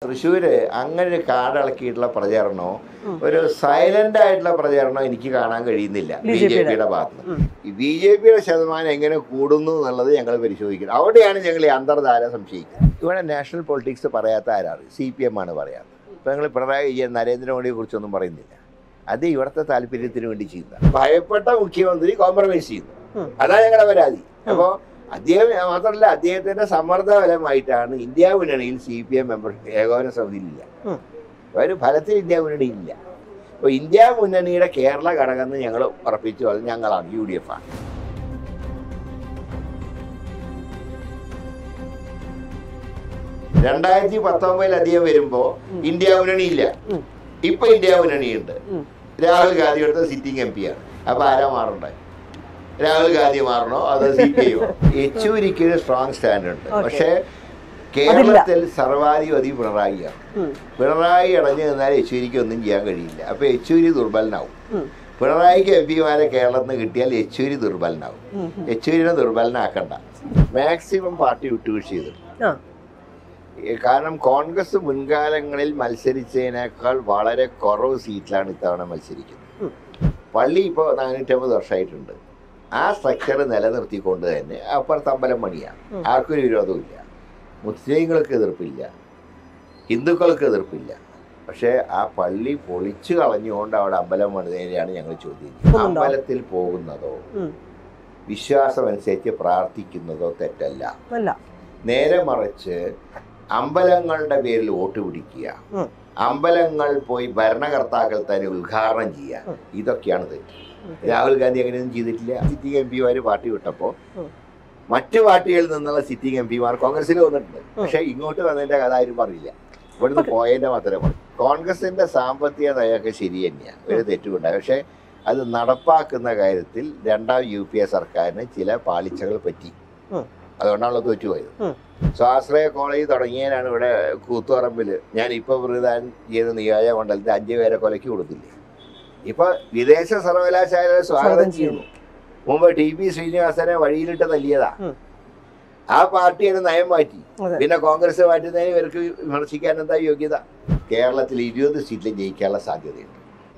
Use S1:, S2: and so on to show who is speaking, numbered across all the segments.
S1: തൃശ്ശൂര് അങ്ങനെ ഒരു കാടിളക്കിയിട്ടുള്ള പ്രചരണമോ ഒരു സൈലന്റ് ആയിട്ടുള്ള പ്രചരണം എനിക്ക് കാണാൻ കഴിയുന്നില്ല ബി ജെ
S2: BJP യുടെ.
S1: പിയുടെ ഭാഗത്ത് നിന്ന് ഈ ബി ജെ പിയുടെ ശതമാനം എങ്ങനെ കൂടുന്നു എന്നുള്ളത് ഞങ്ങൾ പരിശോധിക്കുന്നത് അവിടെയാണ് ഞങ്ങൾ ഈ അന്തർധാര സംശയിക്കുന്നത് ഇവിടെ നാഷണൽ പൊളിറ്റിക്സ് പറയാത്ത ആരാണ് സി പി എം ആണ് പറയാത്തത് ഇപ്പൊ ഞങ്ങൾ പിണറായി വിജയൻ നരേന്ദ്രമോദിയെ കുറിച്ചൊന്നും പറയുന്നില്ല അത് ഇവിടുത്തെ താല്പര്യത്തിന് വേണ്ടി ചെയ്യുന്ന ഭയപ്പെട്ട മുഖ്യമന്ത്രി കോംപ്രമൈസ് ചെയ്യുന്നു
S2: ഉം.
S1: അതാണ് ഞങ്ങളുടെ പരാതി അപ്പോൾ അദ്ദേഹം മാത്രമല്ല അദ്ദേഹത്തിന്റെ സമ്മർദ്ദ ഫലമായിട്ടാണ് ഇന്ത്യ മുന്നണിയിൽ സി പി എം മെമ്പർ ഏകോപന സമിതിയിലില്ല
S2: ഉം.
S1: ഒരു ഫലത്തിൽ ഇന്ത്യ മുന്നണിയില്ല അപ്പോൾ ഇന്ത്യ മുന്നണിയുടെ കേരള ഘടകം എന്ന് ഞങ്ങൾ ഉറപ്പിച്ചു അത് ഞങ്ങളാണ് യു ഡി എഫ് ആണ് രണ്ടായിരത്തി പത്തൊമ്പതിൽ അധികം വരുമ്പോ ഇന്ത്യ മുന്നണിയില്ല
S2: ഉം.
S1: ഇപ്പൊ ഇന്ത്യ മുന്നണിയുണ്ട്
S2: ഉം.
S1: രാഹുൽ ഗാന്ധി എടുത്ത സിറ്റിംഗ് എം പി ആണ് അപ്പൊ ആരാ മാറണ്ടേ രാഹുൽ ഗാന്ധി മാറണോ അതോ സി പി ഐയോ യെച്ചൂരിക്ക് ഒരു സ്ട്രോങ് സ്റ്റാൻഡ് ഉണ്ട്
S2: Okay.
S1: പക്ഷേ കേരളത്തിൽ സർവാധിപതി പിണറായിയാണ്
S2: ഉം.
S1: പിണറായി അടഞ്ഞു നിന്നാൽ യെച്ചൂരിക്ക് ഒന്നും ചെയ്യാൻ കഴിയില്ല അപ്പൊ യെച്ചൂരി ദുർബലനാവും
S2: ഉം.
S1: പിണറായിക്ക് എം പിമാരെ കേരളത്തിൽ നിന്ന് കിട്ടിയാൽ യെച്ചൂരി ദുർബലനാവും
S2: ഉം. ഉം.
S1: യെച്ചൂരിനെ ദുർബലനാക്കണ്ട മാക്സിമം പാർട്ടി വിട്ടുവീഴ്ച ചെയ്തിട്ടുണ്ട്
S2: ആ
S1: ഈ കാരണം കോൺഗ്രസ് മുൻകാലങ്ങളിൽ മത്സരിച്ചതിനേക്കാൾ വളരെ കുറവ് സീറ്റിലാണ് ഇത്തവണ മത്സരിക്കുന്നത്
S2: ഉം.
S1: പള്ളി ഇപ്പോൾ നാനൂറ്റമ്പത് വർഷമായിട്ടുണ്ട് ആ സ്ട്രക്ചർ നിലനിർത്തിക്കൊണ്ട് തന്നെ അപ്പുറത്ത് അമ്പലം പണിയാണ്
S2: ഉം.
S1: ആർക്കും ഒരു വിരോധമില്ല മുസ്ലിങ്ങൾക്ക് എതിർപ്പില്ല ഹിന്ദുക്കൾക്ക് എതിർപ്പില്ല പക്ഷേ ആ പള്ളി പൊളിച്ചു കളഞ്ഞുകൊണ്ട് അവിടെ അമ്പലം പണിതേനെയാണ് ഞങ്ങൾ ചോദ്യം ചെയ്യുന്നത്.
S2: പോകുന്നുണ്ടോ?
S1: അമ്പലത്തിൽ പോകുന്നതോ
S2: ഉം.
S1: വിശ്വാസമനുസരിച്ച് പ്രാർത്ഥിക്കുന്നതോ തെറ്റല്ല
S2: അല്ല
S1: നേരെ മറിച്ച് അമ്പലങ്ങളുടെ പേരിൽ വോട്ട് പിടിക്കുക
S2: ഉം.
S1: അമ്പലങ്ങൾ പോയി ഭരണകർത്താക്കൾ തന്നെ ഉദ്ഘാടനം ചെയ്യുക
S2: ഉം.
S1: ഇതൊക്കെയാണ് തെറ്റ് രാഹുൽ ഗാന്ധി അങ്ങനെയൊന്നും ചെയ്തിട്ടില്ല സിറ്റിംഗ് എം പിമാർ പാർട്ടി വിട്ടപ്പോൾ
S2: ഉം.
S1: മറ്റു പാർട്ടികളിൽ നിന്നുള്ള സിറ്റിംഗ് എം പിമാർ കോൺഗ്രസിൽ വന്നിട്ടുണ്ട് പക്ഷെ ഇങ്ങോട്ട് വന്നതിന്റെ കഥ ആരും പറയില്ല ഇവിടുന്ന് പോയതിന്റെ മാത്രമേ പറയൂ കോൺഗ്രസിന്റെ സാമ്പത്തിക നയമൊക്കെ ശരി തന്നെയാണ് ഒരു തെറ്റുമുണ്ടായി പക്ഷെ അത് നടപ്പാക്കുന്ന കാര്യത്തിൽ രണ്ടാം യു പി എ സർക്കാരിന് ചില പാളിച്ചകൾ പറ്റി
S2: ഉം.
S1: അതുകൊണ്ടാണല്ലോ തോറ്റുപോയത്
S2: ഉം.
S1: സ്വാശ്രയ കോളേജ് തുടങ്ങിയതിനാണ് ഇവിടെ കൂത്തുപറമ്പിൽ ഞാൻ ഇപ്പോൾ പ്രതിദാനം ചെയ്ത നിയോജക മണ്ഡലത്തിൽ അഞ്ചു പേരെ കൊലയ്ക്ക് കൊടുത്തില്ലേ ഇപ്പൊ വിദേശ സർവകലാശാല സ്വാഗതം ചെയ്യുന്നു മുമ്പ് ടി പി ശ്രീനിവാസനെ വഴിയിലിട്ട് തല്ലിയതാ
S2: ഉം.
S1: ആ പാർട്ടിയുടെ നയം മാറ്റി
S2: അതെ
S1: പിന്നെ കോൺഗ്രസ് മാറ്റുന്നതിന് ഇവർക്ക് വിമർശിക്കാൻ എന്താ യോഗ്യത കേരളത്തിൽ ഇരുപത് സീറ്റിൽ ജയിക്കാനുള്ള സാധ്യതയുണ്ട്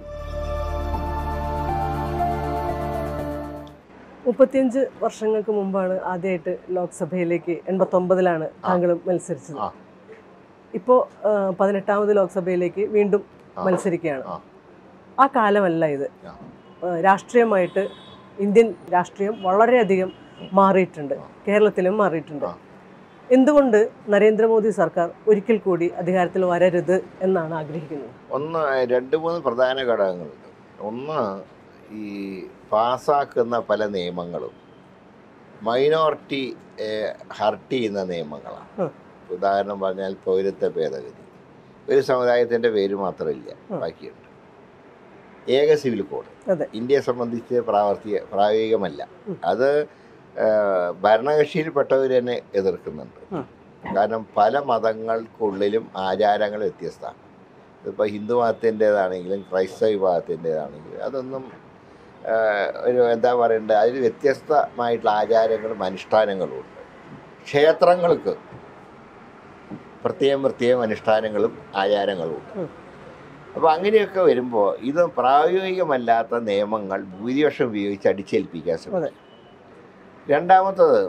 S2: മുപ്പത്തിയഞ്ച് വർഷങ്ങൾക്ക് മുമ്പാണ് ആദ്യമായിട്ട് ലോക്സഭയിലേക്ക് എൺപത്തൊമ്പതിലാണ് താങ്കൾ മത്സരിച്ചത്
S1: ആ.
S2: ഇപ്പോൾ പതിനെട്ടാമത് ലോക്സഭയിലേക്ക് വീണ്ടും
S1: ആ.
S2: മത്സരിക്കുകയാണ്
S1: ആ.
S2: ആ കാലമല്ല ഇത്
S1: ആ.
S2: ആ, രാഷ്ട്രീയമായിട്ട് ഇന്ത്യൻ രാഷ്ട്രീയം വളരെയധികം മാറിയിട്ടുണ്ട്
S1: ആ.
S2: കേരളത്തിലും മാറിയിട്ടുണ്ട്
S1: ആ.
S2: എന്തുകൊണ്ട് നരേന്ദ്രമോദി സർക്കാർ ഒരിക്കൽ കൂടി അധികാരത്തിൽ വരരുത് എന്നാണ് ആഗ്രഹിക്കുന്നത്
S1: ഒന്ന് രണ്ട് മൂന്ന് പ്രധാന ഘടകങ്ങളുണ്ട് ഒന്ന് ഈ പാസ്സാക്കുന്ന പല നിയമങ്ങളും മൈനോറിറ്റി ഹർട്ട് ചെയ്യുന്ന നിയമങ്ങളാണ്
S2: ഉം.
S1: ഉദാഹരണം പറഞ്ഞാൽ പൗരത്വ ഭേദഗതി ഒരു സമുദായത്തിൻ്റെ പേര് മാത്രമില്ല
S2: ഉം.
S1: ബാക്കിയുണ്ട് ഏക സിവിൽ കോഡ്
S2: അതെ.
S1: ഇന്ത്യയെ സംബന്ധിച്ച് പ്രാവർത്തിക പ്രായോഗികമല്ല
S2: ഉം.
S1: അത് ഏഹ്, ഭരണകക്ഷിയിൽപ്പെട്ടവർ തന്നെ എതിർക്കുന്നുണ്ട്
S2: ഉം.
S1: കാരണം പല മതങ്ങൾക്കുള്ളിലും ആചാരങ്ങൾ വ്യത്യസ്തമാണ് ഇതിപ്പോൾ ഹിന്ദു മതത്തിൻ്റെതാണെങ്കിലും ക്രൈസ്തവ വിഭാഗത്തിൻ്റെതാണെങ്കിലും അതൊന്നും ഏഹ്, ഒരു എന്താ പറയണ്ടത് അതിൽ വ്യത്യസ്തമായിട്ടുള്ള ആചാരങ്ങളും അനുഷ്ഠാനങ്ങളും ഉണ്ട് ക്ഷേത്രങ്ങൾക്ക് പ്രത്യേകം പ്രത്യേകം അനുഷ്ഠാനങ്ങളും ആചാരങ്ങളും ഉണ്ട്
S2: ഉം.
S1: അപ്പോൾ അങ്ങനെയൊക്കെ വരുമ്പോൾ ഇത് പ്രായോഗികമല്ലാത്ത നിയമങ്ങൾ ഭൂരിപക്ഷം ഉപയോഗിച്ച് അടിച്ചേൽപ്പിക്കാൻ ശ്രമിക്കും രണ്ടാമത്തത്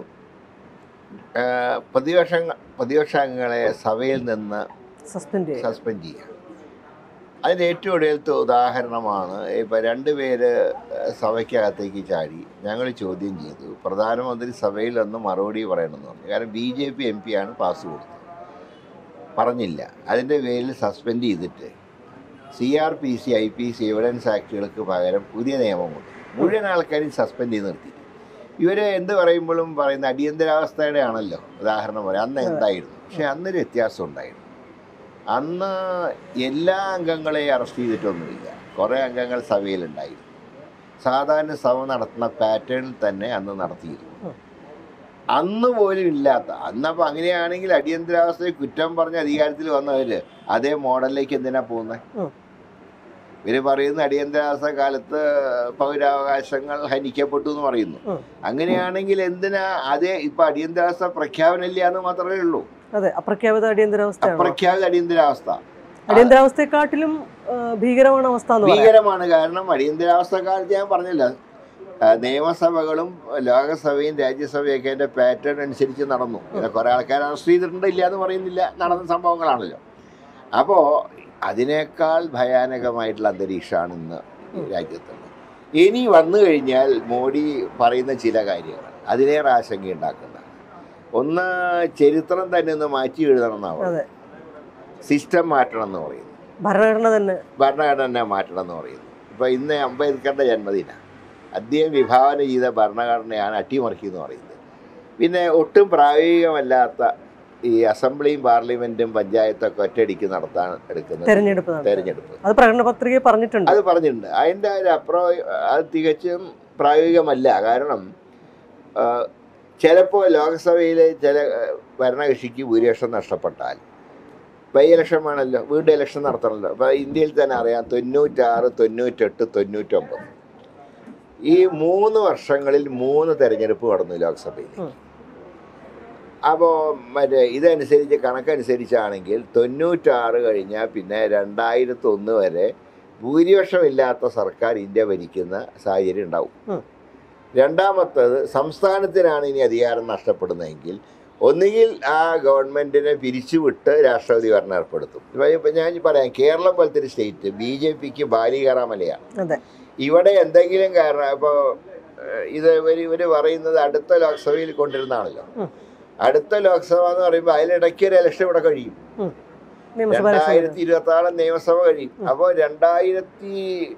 S1: ആ, പ്രതിപക്ഷ പ്രതിപക്ഷ അംഗങ്ങളെ സഭയിൽ നിന്ന്
S2: സസ്പെൻഡ് ചെയ്യുക
S1: സസ്പെൻഡ് ചെയ്യുക അതിൻ്റെ ഏറ്റവും ഒടുവിലത്തെ ഉദാഹരണമാണ് ഇപ്പം രണ്ടുപേര് സഭയ്ക്കകത്തേക്ക് ചാടി ഞങ്ങൾ ചോദ്യം ചെയ്തു പ്രധാനമന്ത്രി സഭയിൽ ഒന്ന് മറുപടി പറയണമെന്ന് പറഞ്ഞു കാരണം B J P M P ആണ് പാസ് കൊടുത്തത് പറഞ്ഞില്ല അതിൻ്റെ പേരിൽ സസ്പെൻഡ് ചെയ്തിട്ട് C R P C I P C evidence ആക്ടുകൾക്ക് പകരം പുതിയ നിയമം കൊണ്ട് മുഴുവൻ ആൾക്കാരും സസ്പെൻഡ് ചെയ്ത് നിർത്തി ഇവർ എന്ത് പറയുമ്പോഴും പറയുന്ന അടിയന്തരാവസ്ഥയുടെ ആണല്ലോ ഉദാഹരണം പറയാം അന്ന് എന്തായിരുന്നു പക്ഷെ അന്നൊരു വ്യത്യാസം ഉണ്ടായിരുന്നു അന്ന് എല്ലാ അംഗങ്ങളെയും അറസ്റ്റ് ചെയ്തിട്ടൊന്നുമില്ല കുറേ അംഗങ്ങൾ സഭയിലുണ്ടായിരുന്നു സാധാരണ സഭ നടത്തുന്ന പാറ്റേണിൽ തന്നെ അന്ന് നടത്തിയിരുന്നു
S2: ഉം.
S1: അന്ന് പോലും ഇല്ലാത്ത അന്നപ്പോൾ അങ്ങനെയാണെങ്കിൽ അടിയന്തരാവസ്ഥയിൽ കുറ്റം പറഞ്ഞ അധികാരത്തിൽ വന്നവർ അതേ മോഡലിലേക്ക് എന്തിനാ പോകുന്നത്
S2: ഉം.
S1: ഇവർ പറയുന്ന അടിയന്തരാവസ്ഥ കാലത്ത് പൗരാവകാശങ്ങൾ ഹനിക്കപ്പെട്ടു എന്ന് പറയുന്നു
S2: ഉം.
S1: അങ്ങനെയാണെങ്കിൽ എന്തിനാ അതേ ഇപ്പൊ അടിയന്തരാവസ്ഥ പ്രഖ്യാപനമില്ല എന്ന് മാത്രമേ ഉള്ളൂ
S2: അതെ അപ്രഖ്യാപിത അടിയന്തരാവസ്ഥയാണ്
S1: അപ്രഖ്യാപിത അടിയന്തരാവസ്ഥ
S2: അടിയന്തരാവസ്ഥയെക്കാട്ടിലും ആ, ഭീകരമാണ് അവസ്ഥ എന്ന് പറയാം
S1: ഭീകരമാണ് കാരണം അടിയന്തരാവസ്ഥക്കാലത്ത് ഞാൻ പറഞ്ഞില്ല ആ, നിയമസഭകളും ലോകസഭയും രാജ്യസഭയൊക്കെ അതിന്റെ പാറ്റേൺ അനുസരിച്ച് നടന്നു പിന്നെ കുറെ ആൾക്കാർ അറസ്റ്റ് ചെയ്തിട്ടുണ്ട് ഇല്ല എന്ന് പറയുന്നില്ല നടന്ന സംഭവങ്ങളാണല്ലോ അപ്പോൾ അതിനേക്കാൾ ഭയാനകമായിട്ടുള്ള അന്തരീക്ഷമാണ് ഇന്ന് ഈ രാജ്യത്തുള്ളത് ഇനി വന്നു കഴിഞ്ഞാൽ മോഡി പറയുന്ന ചില കാര്യങ്ങൾ അതിലേറെ ആശങ്കയുണ്ടാക്കുന്നതാണ് ഒന്ന് ചരിത്രം തന്നെ ഒന്ന് മാറ്റി എഴുതണം എന്നാണ്
S2: അതെ.
S1: സിസ്റ്റം മാറ്റണം എന്ന് പറയുന്നു
S2: ഭരണഘടന തന്നെ
S1: ഭരണഘടന മാറ്റണം എന്ന് പറയുന്നു ഇപ്പോൾ ഇന്ന് അംബേദ്കറുടെ ജന്മദിനം അദ്ദേഹം വിഭാവന ചെയ്ത ഭരണഘടനയാണ് അട്ടിമറിക്കുക എന്ന് പറയുന്നത് പിന്നെ ഒട്ടും പ്രായോഗികമല്ലാത്ത ഈ അസംബ്ലിയും പാർലമെന്റും പഞ്ചായത്തൊക്കെ ഒറ്റയടിക്ക് നടത്താൻ എടുക്കുന്ന
S2: തെരഞ്ഞെടുപ്പ് നടത്തുക.
S1: തെരഞ്ഞെടുപ്പ്
S2: അത് പ്രകടന പത്രികയിൽ പറഞ്ഞിട്ടുണ്ട്
S1: അത് പറഞ്ഞിട്ടുണ്ട് അതിൻ്റെ ഒരു അപ്രോ അത് തികച്ചും പ്രായോഗികമല്ല കാരണം ചിലപ്പോൾ ലോക്സഭയിലെ ചില ആ, ഭരണകക്ഷിക്ക് ഭൂരിപക്ഷം നഷ്ടപ്പെട്ടാൽ ബൈ ഇലക്ഷൻ വേണമല്ലോ വീണ്ടും ഇലക്ഷൻ നടത്തണമല്ലോ അപ്പോൾ ഇന്ത്യയിൽ തന്നെ അറിയാം തൊണ്ണൂറ്റാറ് തൊണ്ണൂറ്റെട്ട് തൊണ്ണൂറ്റൊമ്പത് ഈ മൂന്ന് വർഷങ്ങളിൽ മൂന്ന് തെരഞ്ഞെടുപ്പ് നടന്നു ലോക്സഭയിൽ
S2: ഉം.
S1: അപ്പോൾ മറ്റേ ഇതനുസരിച്ച് കണക്കനുസരിച്ചാണെങ്കിൽ തൊണ്ണൂറ്റാറ് കഴിഞ്ഞാൽ പിന്നെ രണ്ടായിരത്തി ഒന്ന് വരെ ഭൂരിപക്ഷമില്ലാത്ത സർക്കാർ ഇന്ത്യ ഭരിക്കുന്ന സാഹചര്യം ഉണ്ടാവും
S2: ഉം.
S1: രണ്ടാമത്തത് സംസ്ഥാനത്തിനാണ് ഇനി അധികാരം നഷ്ടപ്പെടുന്നതെങ്കിൽ ഒന്നുകിൽ ആ ഗവൺമെൻറ്റിനെ പിരിച്ചുവിട്ട് രാഷ്ട്രപതി ഭരണം ഏർപ്പെടുത്തും ഇപ്പം ഇപ്പം ഞാൻ പറയാം കേരളം പോലത്തെ ഒരു സ്റ്റേറ്റ് ബി ജെ പിക്ക് ബാലികേറാമലയാണ്
S2: അതെ
S1: ഇവിടെ എന്തെങ്കിലും കാരണം ഇപ്പോൾ ഇത് ഇവർ ഇവർ പറയുന്നത് അടുത്ത ലോക്സഭയിൽ കൊണ്ടിരുന്നാണല്ലോ
S2: ഉം.
S1: അടുത്ത ലോക്സഭ എന്ന് പറയുമ്പോൾ അതിലിടയ്ക്ക് ഒരു ഇലക്ഷൻ ഇവിടെ കഴിയും
S2: നിയമസഭ election
S1: രണ്ടായിരത്തി ഇരുപത്തി ആറ് നിയമസഭ കഴിയും
S2: ഉം.
S1: അപ്പോൾ രണ്ടായിരത്തി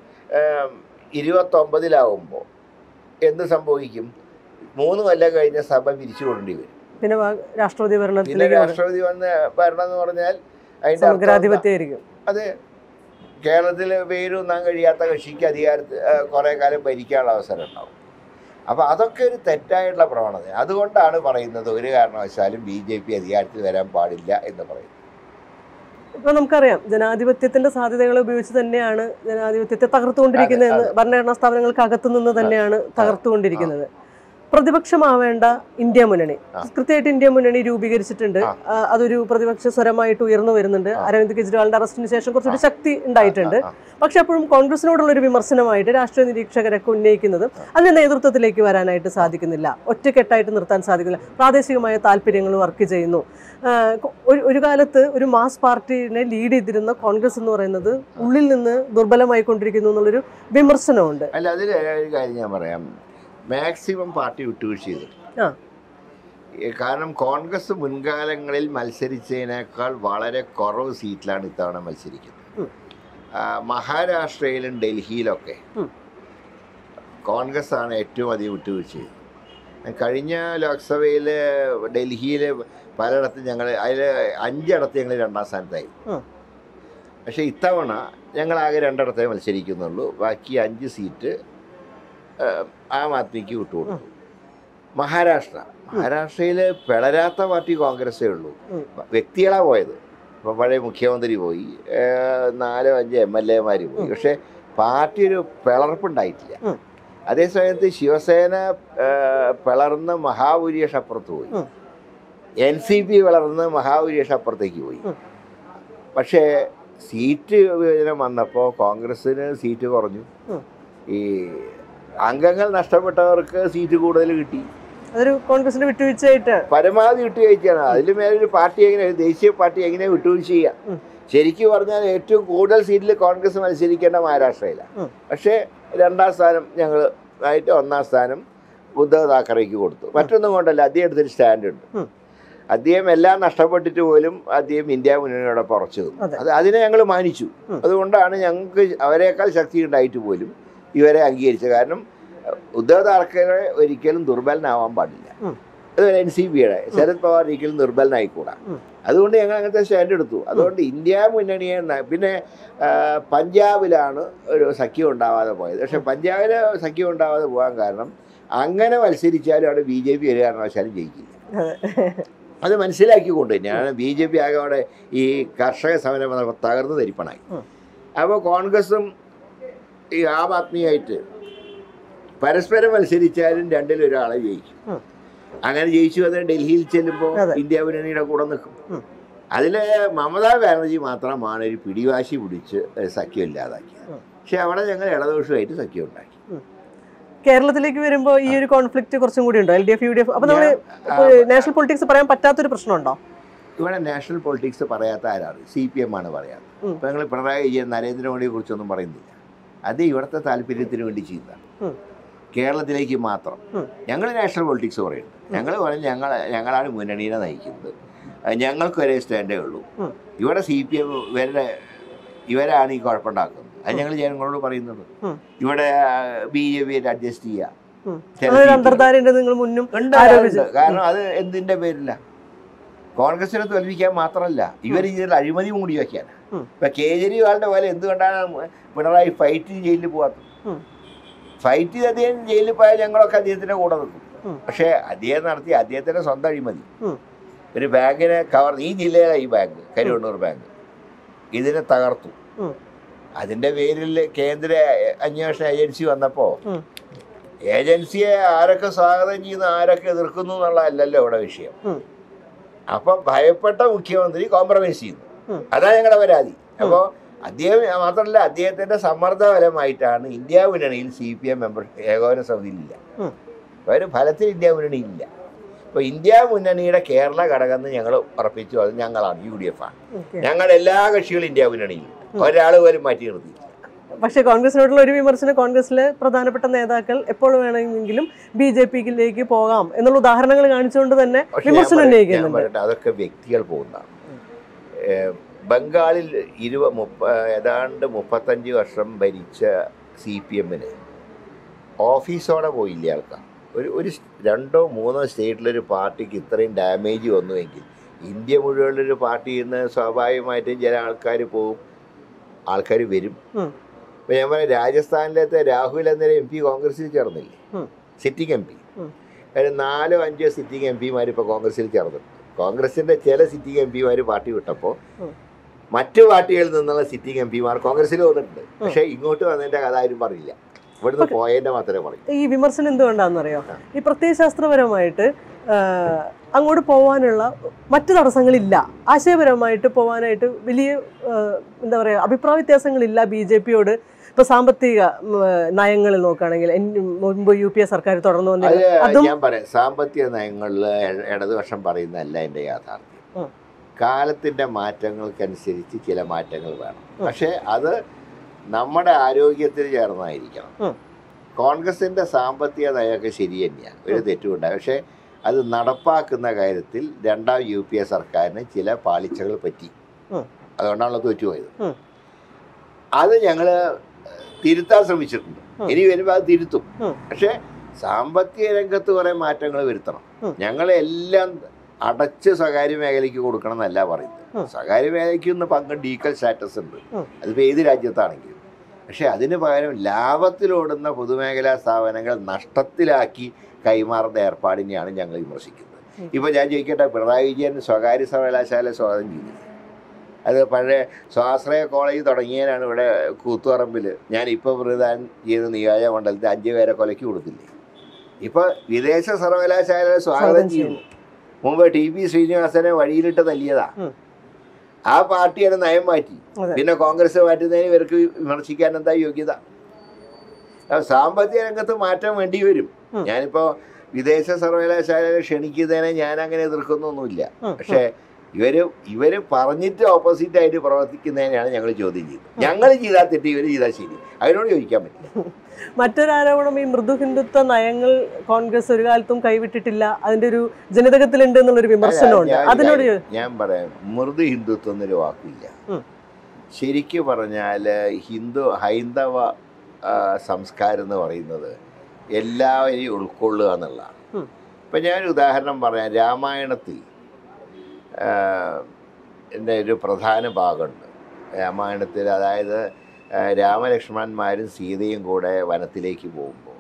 S1: ഇരുപത്തി ഒമ്പതിലാവുമ്പോൾ എന്ത് സംഭവിക്കും മൂന്ന് കൊല്ലം കഴിഞ്ഞ സഭ പിരിച്ചു കൊണ്ടേണ്ടി വരും
S2: പിന്നെ വാ- രാഷ്ട്രപതി
S1: പിന്നെ
S2: ഭരണത്തിലേക്ക്
S1: രാഷ്ട്രപതി വന്ന് ഭരണം എന്ന് പറഞ്ഞാൽ അതിന്റെ അർത്ഥം എന്താ?
S2: സമഗ്രാധിപത്യമായിരിക്കും
S1: അതെ കേരളത്തിൽ പേരൊന്നാൻ കഴിയാത്ത കക്ഷിക്ക് അധികാരത്തിൽ കുറേ കാലം ഭരിക്കാനുള്ള അവസരം ഉണ്ടാവും അപ്പോൾ അതൊക്കെ ഒരു തെറ്റായിട്ടുള്ള പ്രവണത അതുകൊണ്ടാണ് പറയുന്നത് ഒരു കാരണവശാലും ബി ജെ പി അധികാരത്തിൽ വരാൻ പാടില്ല എന്ന് പറയുന്നത്
S2: ഇപ്പൊ നമുക്കറിയാം ജനാധിപത്യത്തിന്റെ സാധ്യതകൾ ഉപയോഗിച്ച് തന്നെയാണ് ജനാധിപത്യത്തെ തകർത്തുകൊണ്ടിരിക്കുന്നതെന്ന്
S1: അതെ.
S2: ഭരണഘടനാ സ്ഥാപനങ്ങൾക്ക് അകത്തു നിന്ന് തന്നെയാണ് തകർത്തുകൊണ്ടിരിക്കുന്നത് പ്രതിപക്ഷമാവേണ്ട ഇന്ത്യ മുന്നണി
S1: ആ.
S2: കൃത്യമായിട്ട് ഇന്ത്യ മുന്നണി രൂപീകരിച്ചിട്ടുണ്ട്
S1: ആ.
S2: ആ, അതൊരു പ്രതിപക്ഷ സ്വരമായിട്ട് ഉയർന്നു വരുന്നുണ്ട്
S1: ആ.
S2: അരവിന്ദ് കെജ്രിവാളിന്റെ അറസ്റ്റിന് ശേഷം കുറച്ചൊരു ശക്തി ഉണ്ടായിട്ടുണ്ട്
S1: ആ,
S2: പക്ഷെ അപ്പോഴും കോൺഗ്രസിനോടുള്ള ഒരു വിമർശനമായിട്ട് രാഷ്ട്രീയ നിരീക്ഷകരൊക്കെ ഉന്നയിക്കുന്നത് അതിന്റെ നേതൃത്വത്തിലേക്ക് വരാനായിട്ട് സാധിക്കുന്നില്ല ഒറ്റക്കെട്ടായിട്ട് നിർത്താൻ സാധിക്കുന്നില്ല പ്രാദേശികമായ താല്പര്യങ്ങൾ വർക്ക് ചെയ്യുന്നു ആഹ് കൊ- ഒരു ഒരു കാലത്ത് ഒരു മാസ് പാർട്ടിനെ ലീഡ് ചെയ്തിരുന്ന കോൺഗ്രസ് എന്ന് പറയുന്നത് ഉള്ളിൽ നിന്ന് ദുർബലമായിക്കൊണ്ടിരിക്കുന്നു എന്നുള്ളൊരു വിമർശനമുണ്ട്
S1: അല്ല അതിൽ ഒരു കാര്യം ഞാൻ പറയാം മാക്സിമം പാർട്ടി വിട്ടുവീഴ്ച ചെയ്തു
S2: ആ.
S1: ഈ കാരണം കോൺഗ്രസ് മുൻകാലങ്ങളിൽ മത്സരിച്ചതിനേക്കാൾ വളരെ കുറവ് സീറ്റിലാണ് ഇത്തവണ മത്സരിക്കുന്നത്
S2: ഉം.
S1: ആ, മഹാരാഷ്ട്രയിലും ഡൽഹിയിലൊക്കെ
S2: ഉം.
S1: കോൺഗ്രസ് ആണ് ഏറ്റവും അധികം വിട്ടുവീഴ്ച ചെയ്തത് കഴിഞ്ഞ ലോക്സഭയിൽ ഡൽഹിയിൽ പലയിടത്തും ഞങ്ങൾ അതിൽ അഞ്ചിടത്ത് ഞങ്ങൾ രണ്ടാം സ്ഥാനത്തായി
S2: ഉം.
S1: പക്ഷേ ഇത്തവണ ഞങ്ങൾ ആകെ രണ്ടിടത്തേ മത്സരിക്കുന്നുള്ളൂ ബാക്കി അഞ്ച് സീറ്റ് ഏഹ്, ആം ആദ്മിക്ക് വിട്ടുകൊടുത്തു മഹാരാഷ്ട്ര മഹാരാഷ്ട്രയിൽ പിളരാത്ത പാർട്ടി കോൺഗ്രസ്സേ ഉള്ളൂ
S2: ഉം.
S1: വ്യക്തികളാണ് പോയത് ഇപ്പോൾ പഴയ മുഖ്യമന്ത്രി പോയി ഏഹ്, നാലോ അഞ്ചോ എം എൽ എമാർ പോയി
S2: ഉം.
S1: പക്ഷേ പാർട്ടി ഒരു പിളർപ്പുണ്ടായിട്ടില്ല
S2: ഉം.
S1: അതേസമയത്ത് ശിവസേന ഏഹ്, പിളർന്ന് മഹാഭൂരിപക്ഷം അപ്പുറത്ത് പോയി
S2: ഉം.
S1: എൻ സി പി വളർന്ന് മഹാഭൂരിപക്ഷം അപ്പുറത്തേക്ക് പോയി
S2: ഉം.
S1: പക്ഷേ സീറ്റ് വിഭജനം വന്നപ്പോൾ കോൺഗ്രസ്സിന് സീറ്റ് കുറഞ്ഞു
S2: ഉം.
S1: ഈ അംഗങ്ങൾ നഷ്ടപ്പെട്ടവർക്ക് സീറ്റ് കൂടുതൽ കിട്ടി
S2: അതൊരു കോൺഗ്രസിന്റെ വിട്ടുവീഴ്ചയായിട്ട്
S1: പരമാവധി വിട്ടുവീഴ്ചയാണ് അതിൽ മേലൊരു പാർട്ടി എങ്ങനെ ഒരു ദേശീയ പാർട്ടി എങ്ങനെ വിട്ടുവീഴ്ച ചെയ്യാം
S2: ഉം.
S1: ശരിക്കും പറഞ്ഞാൽ ഏറ്റവും കൂടുതൽ സീറ്റിൽ കോൺഗ്രസ് മത്സരിക്കേണ്ട മഹാരാഷ്ട്രയിലാണ്
S2: ഉം.
S1: പക്ഷേ രണ്ടാം സ്ഥാനം ഞങ്ങൾ ആയിട്ട് ഒന്നാം സ്ഥാനം ഉദ്ധവ് താക്കറേക്ക് കൊടുത്തു മറ്റൊന്നും കൊണ്ടല്ല അദ്ദേഹം എടുത്തൊരു സ്റ്റാൻഡ് ഉണ്ട്
S2: ഉം.
S1: അദ്ദേഹം എല്ലാം നഷ്ടപ്പെട്ടിട്ട് പോലും അദ്ദേഹം ഇന്ത്യ മുന്നണിയോടൊപ്പം ഉറച്ചു നിന്നു
S2: അതെ.
S1: അത് അതിനെ ഞങ്ങൾ മാനിച്ചു
S2: ഉം.
S1: അതുകൊണ്ടാണ് ഞങ്ങൾക്ക് അവരെക്കാൾ ശക്തി ഉണ്ടായിട്ട് പോലും ഇവരെ അംഗീകരിച്ചത് കാരണം അഹ്, ഉദ്ധവ് താക്കറെ ഒരിക്കലും ദുർബലനാവാൻ പാടില്ല
S2: ഉം.
S1: അത് എൻ സി പിയുടെ ശരത് പവാർ ഒരിക്കലും ദുർബലനായിക്കൂടാ
S2: ഉം.
S1: അതുകൊണ്ട് ഞങ്ങൾ അങ്ങനത്തെ സ്റ്റാൻഡ് എടുത്തു അതുകൊണ്ട് ഇന്ത്യ മുന്നണിയെ ന- പിന്നെ ആ, പഞ്ചാബിലാണ് ഒരു സഖ്യം ഉണ്ടാവാതെ പോയത് പക്ഷെ പഞ്ചാബിൽ സഖ്യം ഉണ്ടാവാതെ പോകാൻ കാരണം അങ്ങനെ മത്സരിച്ചാലും അവിടെ ബി ജെ പി ഒരു കാരണവശാലും ജയിക്കില്ല അത് മനസ്സിലാക്കിക്കൊണ്ട് തന്നെയാണ് ബി ജെ പി ആകെ അവിടെ ഈ കർഷക സമരം വന്നപ്പോൾ തകർന്ന് തരിപ്പണായി
S2: ഉം.
S1: അപ്പോൾ കോൺഗ്രസും ഈ ആം ആദ്മിയായിട്ട് പരസ്പരം മത്സരിച്ചാലും രണ്ടിലൊരാളെ ജയിക്കും
S2: ഉം.
S1: അങ്ങനെ ജയിച്ചു വന്ന് ഡൽഹിയിൽ ചെല്ലുമ്പോൾ
S2: അതെ.
S1: ഇന്ത്യ മുന്നണിയുടെ കൂടെ നിൽക്കും
S2: ഉം.
S1: അതിൽ മമതാ ബാനർജി മാത്രമാണ് ഒരു പിടിവാശി പിടിച്ച് സഖ്യം ഇല്ലാതാക്കിയത്
S2: ഉം.
S1: പക്ഷെ അവിടെ ഞങ്ങൾ ഇടതുപക്ഷമായിട്ട് സഖ്യം ഉണ്ടാക്കി
S2: കേരളത്തിലേക്ക് വരുമ്പോൾ ഈ ഒരു കോൺഫ്ലിക്റ്റ് കുറച്ചും കൂടി ഉണ്ടോ L D F U D F അപ്പൊ നമ്മൾ
S1: ഞാൻ-
S2: നാഷണൽ പൊളിറ്റിക്സ് പറയാൻ പറ്റാത്തൊരു പ്രശ്നമുണ്ടോ
S1: ഇവിടെ നാഷണൽ പൊളിറ്റിക്സ് പറയാത്ത ആരാണ് സി പി എം ആണ് പറയാറ്
S2: ഉം.
S1: ഇപ്പം ഞങ്ങൾ പിണറായി വിജയൻ നരേന്ദ്രമോദിയെ കുറിച്ചൊന്നും പറയുന്നില്ല അത് ഇവിടുത്തെ താല്പര്യത്തിന് വേണ്ടി ചെയ്യുന്നതാണ്
S2: ഉം.
S1: കേരളത്തിലേക്ക് മാത്രം
S2: ഉം.
S1: ഞങ്ങൾ നാഷണൽ പൊളിറ്റിക്സ് പറയുന്നുണ്ട് ഞങ്ങൾ പറയും ഞങ്ങൾ ഞങ്ങളാണ് മുന്നണിയെ നയിക്കുന്നത് അത് ഞങ്ങൾക്ക് ഒരേ സ്റ്റാൻഡേ ഉള്ളൂ
S2: ഉം.
S1: ഇവിടെ സി പി എം ഇവരുടെ ഇവരാണ് ഈ കുഴപ്പമുണ്ടാക്കുന്നത് അത് ഞങ്ങൾ ജനങ്ങളോട് പറയുന്നത്
S2: ഉം.
S1: ഇവിടെ ബി ജെ പി അഡ്ജസ്റ്റ് ചെയ്യുക
S2: ഉം.
S1: ചില
S2: അങ്ങനെ ഒരു
S1: സീറ്റുകൾ.
S2: അന്തർധാരയുണ്ട് നിങ്ങൾ മുന്നും
S1: ഉണ്ട്
S2: ആരോപിച്ചു.
S1: ഉണ്ട്. കാരണം അത് എന്തിന്റെ പേരില്ല കോൺഗ്രസിനെ തോൽപ്പിക്കാൻ മാത്രമല്ല ഇവർ ഇതിൽ അഴിമതി മൂടി വയ്ക്കാൻ
S2: ഉം.
S1: ഇപ്പൊ കേജ്രിവാളിന്റെ പോലെ എന്തുകൊണ്ടാണ് പിണറായി ഫൈറ്റ് ജയിലിൽ പോകാത്തത്
S2: ഉം.
S1: ഫൈറ്റ് ചെയ്ത് അദ്ദേഹം ജയിലിൽ പോയാൽ ഞങ്ങളൊക്കെ അദ്ദേഹത്തിന്റെ കൂടെ നിൽക്കും
S2: ഉം.
S1: പക്ഷേ അദ്ദേഹം നടത്തി അദ്ദേഹത്തിന്റെ സ്വന്തം അഴിമതി
S2: ഉം.
S1: ഒരു ബാങ്കിനെ കവർ ഈ ജില്ലയിലാണ് ഈ ബാങ്ക് കരുവണ്ണൂർ ബാങ്ക് ഇതിനെ തകർത്തു
S2: ഉം.
S1: അതിന്റെ പേരിൽ കേന്ദ്ര അന്വേഷണ ഏജൻസി വന്നപ്പോ
S2: ഉം.
S1: ഏജൻസിയെ ആരൊക്കെ സ്വാഗതം ചെയ്യുന്നു ആരൊക്കെ എതിർക്കുന്നു എന്നുള്ളതല്ലല്ലോ ഇവിടെ വിഷയം
S2: ഉം.
S1: അപ്പം ഭയപ്പെട്ട മുഖ്യമന്ത്രി കോംപ്രമൈസ് ചെയ്യുന്നു
S2: ഉം.
S1: അതാ ഞങ്ങളുടെ പരാതി അപ്പോൾ അദ്ദേഹം മാത്രമല്ല അദ്ദേഹത്തിന്റെ സമ്മർദ്ദ ഫലമായിട്ടാണ് ഇന്ത്യ മുന്നണിയിൽ സി പി എം മെമ്പർ ഏകോപന സമിതിയിലില്ല
S2: ഉം.
S1: ഒരു ഫലത്തിൽ ഇന്ത്യ മുന്നണിയില്ല അപ്പോൾ ഇന്ത്യ മുന്നണിയുടെ കേരള ഘടകം എന്ന് ഞങ്ങൾ ഉറപ്പിച്ചു അത് ഞങ്ങളാണ് യു ഡി എഫ് ആണ്
S2: ഓക്കെ
S1: ഞങ്ങൾ എല്ലാ കക്ഷികളും ഇന്ത്യ മുന്നണിയിലുണ്ട് ഒരാൾ പോലും മാറ്റി നിർത്തി
S2: പക്ഷേ കോൺഗ്രസിനോടുള്ള ഒരു വിമർശനം കോൺഗ്രസിലെ പ്രധാനപ്പെട്ട നേതാക്കൾ എപ്പോൾ വേണമെങ്കിലും ബി ജെ പിയിലേക്ക് പോകാം എന്നുള്ള ഉദാഹരണങ്ങൾ കാണിച്ചുകൊണ്ട് തന്നെ
S1: പക്ഷേ ഞാൻ
S2: വിമർശനം
S1: പറയ- ഞാൻ
S2: ഉന്നയിക്കുന്നുണ്ട്
S1: പറയട്ടെ അതൊക്കെ വ്യക്തികൾ പോകുന്നതാണ് ഏഹ് ബംഗാളിൽ ഇരുപ മുപ്പ ഏതാണ്ട് മുപ്പത്തഞ്ച് വർഷം ഭരിച്ച സി പി എമ്മിന് ഓഫീസോടെ പോയില്ല ആൾക്കാർ ഒരു ഒരു സ് രണ്ടോ മൂന്നോ സ്റ്റേറ്റിലൊരു പാർട്ടിക്ക് ഇത്രയും ഡാമേജ് വന്നുവെങ്കിൽ ഇന്ത്യ മുഴുവനുള്ളൊരു പാർട്ടിയിൽ നിന്ന് സ്വാഭാവികമായിട്ടും ചില ആൾക്കാർ പോവും ആൾക്കാർ വരും
S2: ഉം.
S1: ഇപ്പം ഞാൻ പറയാം രാജസ്ഥാനിലത്തെ രാഹുൽ എന്നൊരു എം പി കോൺഗ്രസിൽ ചേർന്നില്ലേ
S2: ഉം.
S1: സിറ്റിംഗ് എം പി
S2: ഉം.
S1: അതിൽ നാലോ അഞ്ചോ സിറ്റിംഗ് എം പിമാർ ഇപ്പോൾ കോൺഗ്രസിൽ ചേർന്നിട്ടുണ്ട് കോൺഗ്രസിന്റെ ചില സിറ്റിംഗ് എം പിമാർ പാർട്ടി വിട്ടപ്പോൾ
S2: ഉം.
S1: മറ്റു പാർട്ടികളിൽ നിന്നുള്ള സിറ്റിംഗ് എം പിമാർ കോൺഗ്രസിൽ വന്നിട്ടുണ്ട് പക്ഷേ ഇങ്ങോട്ട് വന്നതിന്റെ കഥ ആരും പറയില്ല ഇവിടുന്ന് പോയതിന്റെ മാത്രമേ പറയൂ
S2: ഈ വിമർശനം എന്തുകൊണ്ടാണെന്നറിയോ ഈ പ്രത്യയശാസ്ത്രപരമായിട്ട് ആ, അങ്ങോട്ട് പോകാനുള്ള മറ്റു തടസ്സങ്ങളില്ല ആശയപരമായിട്ട് പോകാനായിട്ട് വലിയ ആ, എന്താ പറയുക അഭിപ്രായ വ്യത്യാസങ്ങളില്ല ബി ജെ പിയോട് ഇപ്പൊ സാമ്പത്തിക ഉം, നയങ്ങളിൽ നോക്കുകയാണെങ്കിൽ എൻ- മുൻപ് യു പി എ സർക്കാർ തുടർന്നു വന്നില്ല അതും
S1: ഞാൻ പറയാം സാമ്പത്തിക നയങ്ങളിൽ ഇട- ഇടതുപക്ഷം പറയുന്നതല്ല എൻ്റെ യാഥാർത്ഥ്യം
S2: ഉം.
S1: കാലത്തിന്റെ മാറ്റങ്ങൾക്കനുസരിച്ച് ചില മാറ്റങ്ങൾ വേണം
S2: ഉം.
S1: പക്ഷേ അത് നമ്മുടെ ആരോഗ്യത്തിന് ചേർന്നായിരിക്കണം
S2: ഉം.
S1: കോൺഗ്രസിന്റെ സാമ്പത്തിക നയമൊക്കെ ശരി തന്നെയാണ് ഒരു തെറ്റുമുണ്ടായി പക്ഷേ അത് നടപ്പാക്കുന്ന കാര്യത്തിൽ രണ്ടാം യു പി എ സർക്കാരിന് ചില പാളിച്ചകൾ പറ്റി
S2: ഉം.
S1: അതുകൊണ്ടാണല്ലോ തോറ്റുപോയത്
S2: ഉം.
S1: അത് ഞങ്ങൾ തിരുത്താൻ ശ്രമിച്ചിട്ടുണ്ട്
S2: ഉം.
S1: ഇനി വരുമ്പോൾ അത് തിരുത്തും
S2: ഉം.
S1: പക്ഷേ സാമ്പത്തിക രംഗത്ത് കുറെ മാറ്റങ്ങൾ വരുത്തണം
S2: ഉം.
S1: ഞങ്ങളെല്ലാം അടച്ച് സ്വകാര്യ മേഖലയ്ക്ക് കൊടുക്കണം എന്നല്ല പറയുന്നത്
S2: ഉം.
S1: സ്വകാര്യ മേഖലയ്ക്ക് ഒന്ന് പങ്ക് ഡീക്കൽ സ്റ്റാറ്റസ് ഉണ്ട്
S2: ഉം.
S1: അതിപ്പോൾ ഏത് രാജ്യത്താണെങ്കിലും പക്ഷേ അതിന് പകരം ലാഭത്തിലോടുന്ന പൊതുമേഖലാ സ്ഥാപനങ്ങൾ നഷ്ടത്തിലാക്കി കൈമാറുന്ന ഏർപ്പാടിനെയാണ് ഞങ്ങൾ വിമർശിക്കുന്നത്
S2: ഉം.
S1: ഇപ്പോൾ ഞാൻ ചോദിക്കട്ടെ പിണറായി വിജയൻ സ്വകാര്യ സർവകലാശാല സ്വാഗതം ചെയ്തില്ല അത് പഴയ സ്വാശ്രയ കോളേജ് തുടങ്ങിയതിനാണ് ഇവിടെ കൂത്തുപറമ്പിൽ ഞാൻ ഇപ്പോൾ പ്രതിദാനം ചെയ്ത നിയോജക മണ്ഡലത്തിൽ അഞ്ച് പേരെ കൊലയ്ക്ക് കൊടുത്തില്ലേ ഇപ്പോൾ വിദേശ സർവകലാശാല സ്വാഗതം
S2: സ്വാഗതം
S1: ചെയ്യുന്നു മുമ്പ് ടി പി ശ്രീനിവാസനെ വഴിയിലിട്ട് തല്ലിയതാ
S2: ഉം.
S1: ആ പാർട്ടിയുടെ നയം മാറ്റി
S2: അതെ.
S1: പിന്നെ കോൺഗ്രസ് മാറ്റുന്നതിന് ഇവർക്ക് വിമർശിക്കാൻ എന്താ യോഗ്യത ആ, സാമ്പത്തിക രംഗത്ത് മാറ്റം വേണ്ടി വരും
S2: ഉം.
S1: ഞാനിപ്പോൾ വിദേശ സർവകലാശാലയെ ക്ഷണിക്കുന്നതിനെ ഞാൻ അങ്ങനെ എതിർക്കുന്നൊന്നുമില്ല
S2: ഉം.
S1: പക്ഷേ ഇവര് ഇവര് പറഞ്ഞിട്ട് ഓപ്പോസിറ്റ് ആയിട്ട് പ്രവർത്തിക്കുന്നതിനെയാണ് ഞങ്ങൾ ചോദ്യം ചെയ്യുന്നത് ഞങ്ങൾ ചെയ്താൽ തെറ്റ് ഇവർ ചെയ്താൽ ശരി അതിനോട് ചോദിക്കാൻ പറ്റില്ല
S2: മറ്റൊരു ആരോപണം ഈ മൃദു ഹിന്ദുത്വ നയങ്ങൾ കോൺഗ്രസ് ഒരു കാലത്തും കൈവിട്ടിട്ടില്ല അതിന്റെ ഒരു ജനിതകത്തിലുണ്ട് എന്നുള്ളൊരു വിമർശനമുണ്ട്
S1: ഞാൻ-
S2: അതിനോട്
S1: ഞാൻ- ഞാൻ പറയാം മൃദു ഹിന്ദുത്വം എന്നൊരു വാക്കില്ല
S2: ഉം.
S1: ശരിക്കും പറഞ്ഞാൽ ഹിന്ദു ഹൈന്ദവ ആ, സംസ്കാരം എന്ന് പറയുന്നത് എല്ലാവരെയും ഉൾക്കൊള്ളുക എന്നുള്ളതാണ്
S2: ഉം.
S1: ഇപ്പം ഞാനൊരു ഉദാഹരണം പറയാം രാമായണത്തിൽ ആ, എൻ്റെ ഒരു പ്രധാന ഭാഗമുണ്ട് രാമായണത്തിൽ അതായത് ആ, രാമലക്ഷ്മണന്മാരും സീതയും കൂടെ വനത്തിലേക്ക് പോകുമ്പോൾ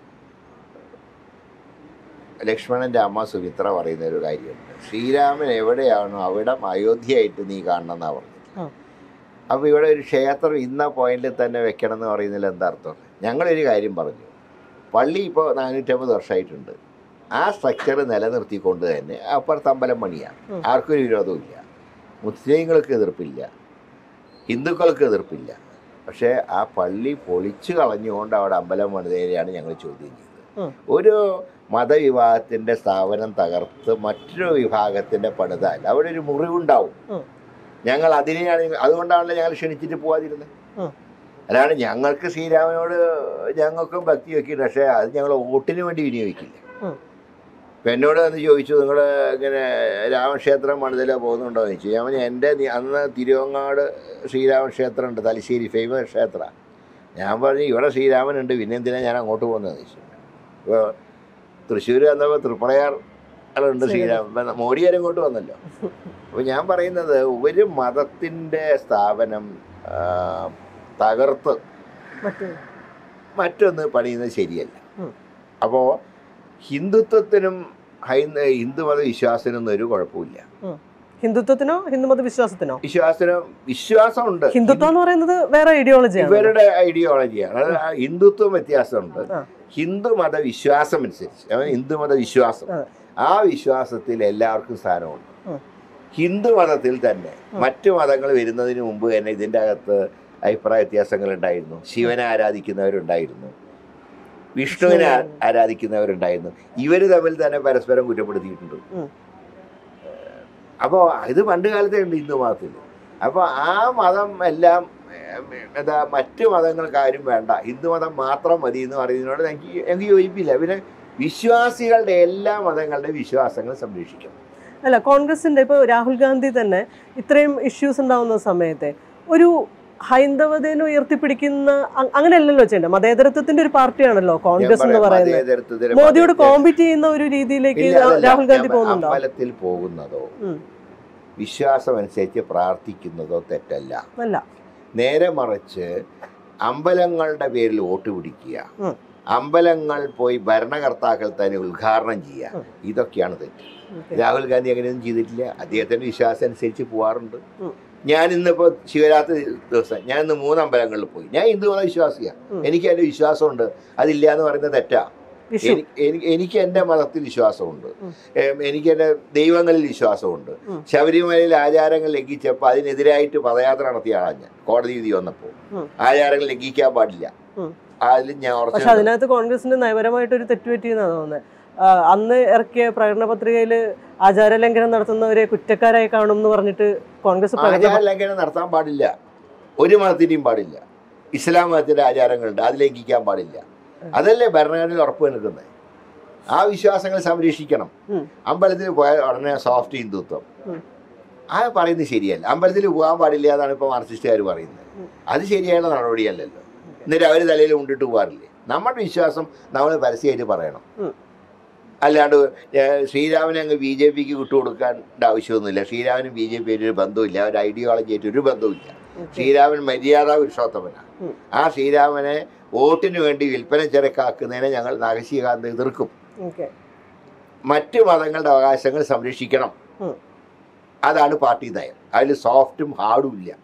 S1: ലക്ഷ്മണൻ്റെ അമ്മ സുമിത്ര പറയുന്ന ഒരു കാര്യമുണ്ട് ശ്രീരാമൻ എവിടെയാണോ അവിടെ അയോധ്യയായിട്ട് നീ കാണണം എന്നാണ് പറഞ്ഞത്
S2: ആ.
S1: അപ്പോൾ ഇവിടെ ഒരു ക്ഷേത്രം ഇന്ന പോയിന്റിൽ തന്നെ വെക്കണം എന്ന് പറയുന്നതിൽ എന്താ അർത്ഥം ഞങ്ങളൊരു കാര്യം പറഞ്ഞു പള്ളി ഇപ്പോൾ നാനൂറ്റമ്പത് വർഷമായിട്ടുണ്ട് ആ സ്ട്രക്ചർ നിലനിർത്തിക്കൊണ്ട് തന്നെ അപ്പുറത്ത് അമ്പലം പണിയാണ്
S2: ഉം.
S1: ആർക്കും ഒരു വിരോധമില്ല മുസ്ലിങ്ങൾക്ക് എതിർപ്പില്ല ഹിന്ദുക്കൾക്ക് എതിർപ്പില്ല പക്ഷേ ആ പള്ളി പൊളിച്ചു കളഞ്ഞുകൊണ്ട് അവിടെ അമ്പലം പണിതേരെയാണ് ഞങ്ങൾ ചോദ്യം ചെയ്തത്
S2: ഉം.
S1: ഒരു മതവിഭാഗത്തിൻ്റെ സ്ഥാപനം തകർത്ത് മറ്റൊരു വിഭാഗത്തിൻ്റെ പണിതാൽ അവിടെ ഒരു മുറിവുണ്ടാവും
S2: ഉം.
S1: ഞങ്ങൾ അതിനെയാണ് അതുകൊണ്ടാണല്ലോ ഞങ്ങൾ ക്ഷണിച്ചിട്ട് പോവാതിരുന്നത്
S2: ഉം.
S1: അതാണ് ഞങ്ങൾക്ക് ശ്രീരാമനോട് ഞങ്ങൾക്കും ഭക്തി വെക്കില്ല പക്ഷേ അത് ഞങ്ങൾ വോട്ടിന് വേണ്ടി വിനിയോഗിക്കില്ല
S2: ഉം.
S1: ഇപ്പം എന്നോട് വന്ന് ചോദിച്ചു നിങ്ങൾ ഇങ്ങനെ രാമക്ഷേത്രം പണിതലോ പോകുന്നുണ്ടോ എന്ന് ചോദിച്ചു ഞാൻ പറഞ്ഞു, എൻ്റെ നി- അന്ന് തിരുവങ്ങാട് ശ്രീരാമക്ഷേത്രം ഉണ്ട് തലശ്ശേരി ഫേമസ് ക്ഷേത്ര ഞാൻ പറഞ്ഞു ഇവിടെ ശ്രീരാമനുണ്ട് പിന്നെ എന്തിനാണ് ഞാൻ അങ്ങോട്ട് പോകുന്നതെന്ന് ചോദിച്ചു ഇപ്പോൾ തൃശ്ശൂർ വന്നപ്പോൾ തൃപ്രയാർ ഉണ്ട് ശ്രീരാമൻ മോഡിയാരും ഇങ്ങോട്ട് വന്നല്ലോ അപ്പോൾ ഞാൻ പറയുന്നത് ഒരു മതത്തിൻ്റെ സ്ഥാപനം ആ, തകർത്ത്
S2: മറ്റു
S1: മറ്റൊന്ന് പണിയുന്നത് ശരിയല്ല
S2: ഉം.
S1: അപ്പോൾ ഹിന്ദുത്വത്തിനും ഹൈന്ദ ഹിന്ദുമത വിശ്വാസത്തിനൊന്നും ഒരു കുഴപ്പമില്ല
S2: ഹിന്ദുത്വത്തിനോ ഹിന്ദുമത വിശ്വാസത്തിനോ
S1: വിശ്വാസത്തിനും വിശ്വാസമുണ്ട്
S2: ഹിന്ദുത്വം എന്ന് പറയുന്നത് വേറെ ഐഡിയോളജിയാണ്
S1: ഇവരുടെ ഐഡിയോളജിയാണ് അത് ആ ഹിന്ദുത്വം വ്യത്യാസമുണ്ട്
S2: ആ.
S1: ഹിന്ദുമത വിശ്വാസം അനുസരിച്ച് അതായത് ഹിന്ദുമത വിശ്വാസം
S2: ആ.
S1: ആ വിശ്വാസത്തിൽ എല്ലാവർക്കും സ്ഥാനമുണ്ട്
S2: ഉം.
S1: ഹിന്ദു മതത്തിൽ തന്നെ
S2: ഉം.
S1: മറ്റു മതങ്ങൾ വരുന്നതിന് മുമ്പ് തന്നെ ഇതിൻ്റെ അകത്ത് അഭിപ്രായ വ്യത്യാസങ്ങൾ ഉണ്ടായിരുന്നു ശിവനെ ആരാധിക്കുന്നവരുണ്ടായിരുന്നു വിഷ്ണുവിനെ ആ- ആരാധിക്കുന്നവരുണ്ടായിരുന്നു ഇവർ തമ്മിൽ തന്നെ പരസ്പരം കുറ്റപ്പെടുത്തിയിട്ടുണ്ട്
S2: ഉം.
S1: അപ്പോൾ ഇത് പണ്ട് കാലത്തെ ഉണ്ട് ഹിന്ദു മതത്തിൽ അപ്പോൾ ആ മതം എല്ലാം ഏം, എന്താ മറ്റു മതങ്ങൾക്കാരും വേണ്ട ഹിന്ദു മതം മാത്രം മതി എന്ന് പറയുന്നതിനോട് എനിക്ക് എനിക്ക് യോജിപ്പില്ല പിന്നെ വിശ്വാസികളുടെ എല്ലാ മതങ്ങളുടെയും വിശ്വാസങ്ങൾ സംരക്ഷിക്കണം
S2: അല്ല കോൺഗ്രസിന്റെ ഇപ്പോൾ രാഹുൽ ഗാന്ധി തന്നെ ഇത്രയും ഇഷ്യൂസ് ഉണ്ടാവുന്ന സമയത്തെ ഒരു ഹൈന്ദവതേനെ ഉയർത്തിപ്പിടിക്കുന്ന അ- അങ്ങനെയല്ലല്ലോ ചെയ്യേണ്ടത് മതേതരത്വത്തിന്റെ ഒരു പാർട്ടിയാണല്ലോ
S1: ഞാൻ
S2: കോൺഗ്രസ് എന്ന്
S1: പറയാം,
S2: പറയുന്നത്
S1: മതേതരത്വത്തിന്
S2: മോദിയോട്
S1: മതേതര-
S2: കോമ്പീറ്റ് ചെയ്യുന്ന ഒരു രീതിയിലേക്ക്
S1: ഇല്ല, അതല്ല.
S2: രാഹുൽ ഗാന്ധി
S1: ഞാൻ
S2: പോകുന്നുണ്ടോ
S1: അമ്പലത്തിൽ പോകുന്നതോ
S2: ഉം.
S1: വിശ്വാസം അനുസരിച്ച് പ്രാർത്ഥിക്കുന്നതോ തെറ്റല്ല
S2: അല്ല
S1: നേരെ മറിച്ച് അമ്പലങ്ങളുടെ പേരിൽ വോട്ട് പിടിക്കുക
S2: ഉം.
S1: അമ്പലങ്ങൾ പോയി ഭരണകർത്താക്കൾ തന്നെ ഉദ്ഘാടനം ചെയ്യുക
S2: ഉം.
S1: ഇതൊക്കെയാണ് തെറ്റ്
S2: Okay.
S1: രാഹുൽ ഗാന്ധി അങ്ങനെയൊന്നും ചെയ്തിട്ടില്ല അദ്ദേഹത്തിന്റെ വിശ്വാസം അനുസരിച്ച് പോവാറുണ്ട്
S2: ഉം.
S1: ഞാൻ ഇന്നിപ്പോൾ ശിവരാത്രി ദിവസം ഞാൻ ഇന്ന് മൂന്ന് അമ്പലങ്ങളിൽ പോയി ഞാൻ ഹിന്ദു മത വിശ്വാസിയാണ്
S2: ഉം.
S1: എനിക്ക് എൻ്റെ വിശ്വാസമുണ്ട് അതില്ല എന്ന് പറയുന്നത് തെറ്റാ
S2: വിഷു
S1: എനി- എനി- എനിക്ക് എൻ്റെ മതത്തിൽ വിശ്വാസമുണ്ട്
S2: ഉം.
S1: ഏം, എനിക്ക് എൻ്റെ ദൈവങ്ങളിൽ വിശ്വാസമുണ്ട്
S2: ഉം.
S1: ശബരിമലയിൽ ആചാരങ്ങൾ ലംഘിച്ചപ്പോൾ അതിനെതിരായിട്ട് പദയാത്ര നടത്തിയ ആളാണ് ഞാൻ കോടതി വിധി വന്നപ്പോൾ
S2: ഉം.
S1: ആചാരങ്ങൾ ലംഘിക്കാൻ പാടില്ല
S2: ഉം.
S1: അതിൽ ഞാൻ
S2: പക്ഷെ
S1: ഉറച്ചു
S2: അതിനകത്ത് കോൺഗ്രസിന്റെ നയപരമായിട്ടൊരു തെറ്റുപറ്റിയെന്നാണ് തോന്നുന്നത് ആ, അന്ന് ഇറക്കിയ പ്രകടന പത്രികയിൽ ആചാരലംഘനം നടത്തുന്നവരെ കുറ്റക്കാരായി കാണും എന്ന് പറഞ്ഞിട്ട് കോൺഗ്രസ് പ്രകടന
S1: ആചാര ലംഘനം നടത്താൻ പാടില്ല ഒരു മതത്തിൻ്റെയും പാടില്ല ഇസ്ലാം മതത്തിൻ്റെ ആചാരങ്ങളുണ്ട് അത് ലംഘിക്കാൻ പാടില്ല അതല്ലേ ഭരണഘടനയിൽ ഉറപ്പ് നിൽക്കുന്നത് ആ വിശ്വാസങ്ങൾ സംരക്ഷിക്കണം
S2: ഉം.
S1: അമ്പലത്തിൽ പോയാൽ ഉടനെ സോഫ്റ്റ് ഹിന്ദുത്വം
S2: ഉം.
S1: ആ പറയുന്നത് ശരിയല്ല അമ്പലത്തിൽ പോകാൻ പാടില്ല എന്നാണ് ഇപ്പോൾ മാർക്സിസ്റ്റുകാർ പറയുന്നത്
S2: ഉം.
S1: അത് ശരിയായുള്ള നടപടിയല്ലല്ലോ എന്നിട്ട് അവർ തലയിൽ കൊണ്ടിട്ട് പോകാറില്ലേ നമ്മുടെ വിശ്വാസം നമ്മൾ പരസ്യമായിട്ട് പറയണം
S2: ഉം.
S1: അല്ലാണ്ട് ഏഹ്, ശ്രീരാമനെ അങ്ങ് ബി ജെ പിക്ക് വിട്ടുകൊടുക്കാൻ ആവശ്യമൊന്നുമില്ല ശ്രീരാമനും ബി ജെ പി ഒരു ബന്ധവുമില്ല ഒരു ഐഡിയോളജി ആയിട്ട് ഒരു ബന്ധവുമില്ല ശ്രീരാമൻ മര്യാദ പുരുഷോത്തമനാണ്
S2: ഉം.
S1: ആ ശ്രീരാമനെ വോട്ടിന് വേണ്ടി വിൽപ്പന ചരക്കാക്കുന്നതിനെ ഞങ്ങൾ നാഗശീകാന്ത് എതിർക്കും
S2: ഓക്കെ
S1: മറ്റ് മതങ്ങളുടെ അവകാശങ്ങൾ സംരക്ഷിക്കണം
S2: ഉം.
S1: അതാണ് പാർട്ടി നയം അതിൽ സോഫ്റ്റും ഹാർഡും ഇല്ല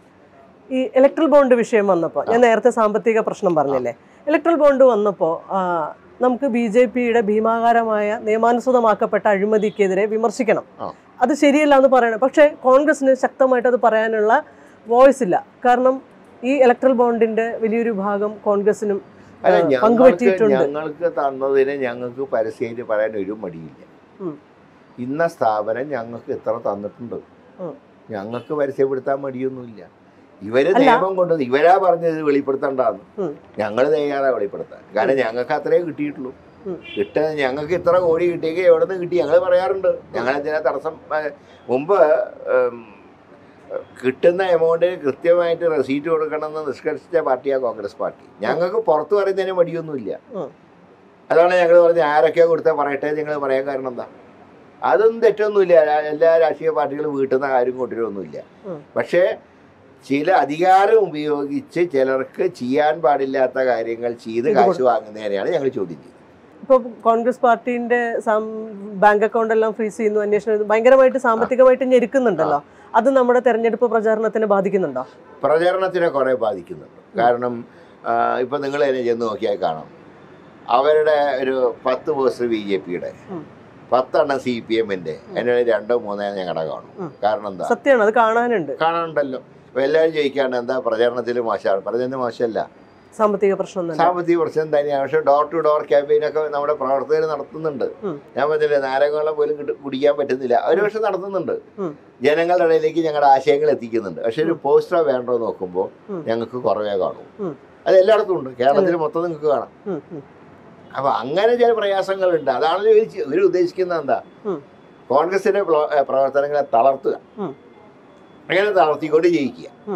S2: ഈ ഇലക്ട്രൽ ബോണ്ട് വിഷയം വന്നപ്പോൾ ഞാൻ നേരത്തെ സാമ്പത്തിക പ്രശ്നം പറഞ്ഞില്ലേ ഇലക്ട്രൽ ബോണ്ട് വന്നപ്പോൾ നമുക്ക് ബി ജെ പിയുടെ ഭീമാകാരമായ നിയമാനുസൃതമാക്കപ്പെട്ട അഴിമതിക്കെതിരെ വിമർശിക്കണം
S1: ആ.
S2: അത് ശരിയല്ല എന്ന് പറയണം പക്ഷേ കോൺഗ്രസിന് ശക്തമായിട്ട് അത് പറയാനുള്ള വോയിസ് ഇല്ല കാരണം ഈ ഇലക്ട്രൽ ബോണ്ടിന്റെ വലിയൊരു ഭാഗം കോൺഗ്രസിനും
S1: അല്ല
S2: ആ,
S1: ഞങ്ങൾക്ക്
S2: പങ്കുപറ്റിയിട്ടുണ്ട്.
S1: ഞങ്ങൾക്ക് തന്നതിന് ഞങ്ങൾക്ക് പരസ്യമായിട്ട് പറയാൻ ഒരു മടിയില്ല
S2: ഉം.
S1: ഇന്ന സ്ഥാപനം ഞങ്ങൾക്ക് ഇത്ര തന്നിട്ടുണ്ട്
S2: ഉം.
S1: ഞങ്ങൾക്ക് പരസ്യപ്പെടുത്താൻ മടിയൊന്നുമില്ല ഇവര്
S2: അല്ല.
S1: നിയമം കൊണ്ട് ഇവരാ പറഞ്ഞത് ഇത് വെളിപ്പെടുത്തണ്ടെന്ന്
S2: ഉം.
S1: ഞങ്ങൾ തയ്യാറാ വെളിപ്പെടുത്താൻ കാരണം ഞങ്ങൾക്ക് അത്രേ കിട്ടിയിട്ടുള്ളൂ
S2: ഉം.
S1: കിട്ടുന്ന ഞങ്ങൾക്ക് ഇത്ര കോടി കിട്ടിയെങ്കിൽ എവിടെ നിന്ന് കിട്ടി ഞങ്ങൾ പറയാറുണ്ട് ഞങ്ങൾ എന്തിനാ തടസ്സം ആ, മുമ്പ് ഉം, കിട്ടുന്ന എമൗണ്ടിന് കൃത്യമായിട്ട് റെസീറ്റ് കൊടുക്കണമെന്ന് നിഷ്കർഷിച്ച പാർട്ടിയാണ് കോൺഗ്രസ് പാർട്ടി ഞങ്ങൾക്ക് പുറത്ത് പറയുന്നതിന് മടിയൊന്നുമില്ല
S2: ഉം.
S1: അതാണ് ഞങ്ങൾ പറഞ്ഞത് ആരൊക്കെയാ കൊടുത്താൽ പറയട്ടെ ഞങ്ങൾ പറയാൻ കാരണം എന്താ അതൊന്നും തെറ്റൊന്നുമില്ല എല്ലാ- എല്ലാ രാഷ്ട്രീയ പാർട്ടികളും വീട്ടിൽ നിന്ന് ആരും കൊണ്ടുവരൊന്നുമില്ല
S2: ഉം. പക്ഷേ
S1: ചില അധികാരം ഉപയോഗിച്ച് ചിലർക്ക് ചെയ്യാൻ പാടില്ലാത്ത കാര്യങ്ങൾ ചെയ്ത്
S2: ഇത്
S1: കാശ് വാങ്ങുന്നതിനെയാണ് ഞങ്ങൾ ചോദ്യം ചെയ്യുന്നത്
S2: ഇപ്പോൾ കോൺഗ്രസ് പാർട്ടിന്റെ സം- ബാങ്ക് അക്കൗണ്ട് എല്ലാം ഫ്രീസ് ചെയ്യുന്നു അന്വേഷണം ഇത് ഭയങ്കരമായിട്ട് സാമ്പത്തികമായിട്ട് ഞെരുക്കുന്നുണ്ടല്ലോ അത് നമ്മുടെ തെരഞ്ഞെടുപ്പ് പ്രചാരണത്തിനെ ബാധിക്കുന്നുണ്ടോ
S1: പ്രചരണത്തിനെ കുറേ ബാധിക്കുന്നുണ്ട് കാരണം ഇപ്പം നിങ്ങൾ തന്നെ ചെന്ന് നോക്കിയാൽ കാണാം അവരുടെ ഒരു പത്ത് പോസ്റ്റ് ബി ജെ പിയുടെ
S2: ഉം.
S1: പത്തെണ്ണം സി പി എമ്മിന്റെ അതിൻ്റെ രണ്ടോ മൂന്നോ ഞങ്ങളുടെ കാണും
S2: ഉം.
S1: കാരണം എന്താ
S2: സത്യമാണ് അത് കാണാനുണ്ട്
S1: കാണാനുണ്ടല്ലോ അപ്പൊ എല്ലാവരും ജയിക്കാണ്ട് എന്താ പ്രചരണത്തിൽ മോശമാണ് പ്രചരണം മോശമല്ല
S2: സാമ്പത്തിക പ്രശ്നം തന്നെ
S1: സാമ്പത്തിക പ്രശ്നം തന്നെയാണ് പക്ഷെ ഡോർ ടു ഡോർ ക്യാമ്പയിനൊക്കെ നമ്മുടെ പ്രവർത്തകർ നടത്തുന്നുണ്ട്
S2: ഉം.
S1: ഞാൻ പറഞ്ഞില്ലേ നാരകവെള്ളം പോലും കിട്ട- കുടിക്കാൻ പറ്റുന്നില്ല അവർ പക്ഷെ നടത്തുന്നുണ്ട്
S2: ഉം.
S1: ജനങ്ങളുടെ ഇടയിലേക്ക് ഞങ്ങളുടെ ആശയങ്ങൾ എത്തിക്കുന്നുണ്ട് പക്ഷെ ഒരു പോസ്റ്ററോ വേണ്ടോ നോക്കുമ്പോൾ
S2: ഉം.
S1: ഞങ്ങൾക്ക് കുറവേ കാണൂ
S2: ഉം.
S1: അത് എല്ലായിടത്തും ഉണ്ട് കേരളത്തിൽ മൊത്തം നിങ്ങൾക്ക് കാണാം
S2: ഉം, ഉം.
S1: അപ്പൊ അങ്ങനെ ചില പ്രയാസങ്ങളുണ്ട് അതാണല്ലോ ഇവർ ചെ- ഇവർ ഉദ്ദേശിക്കുന്നത് എന്താ
S2: ഉം.
S1: കോൺഗ്രസിന്റെ പ്ല- ഏ, പ്രവർത്തനങ്ങളെ തളർത്തുക
S2: ഉം.
S1: അങ്ങനെ തളർത്തിക്കൊണ്ട് ജയിക്കുക
S2: ഉം.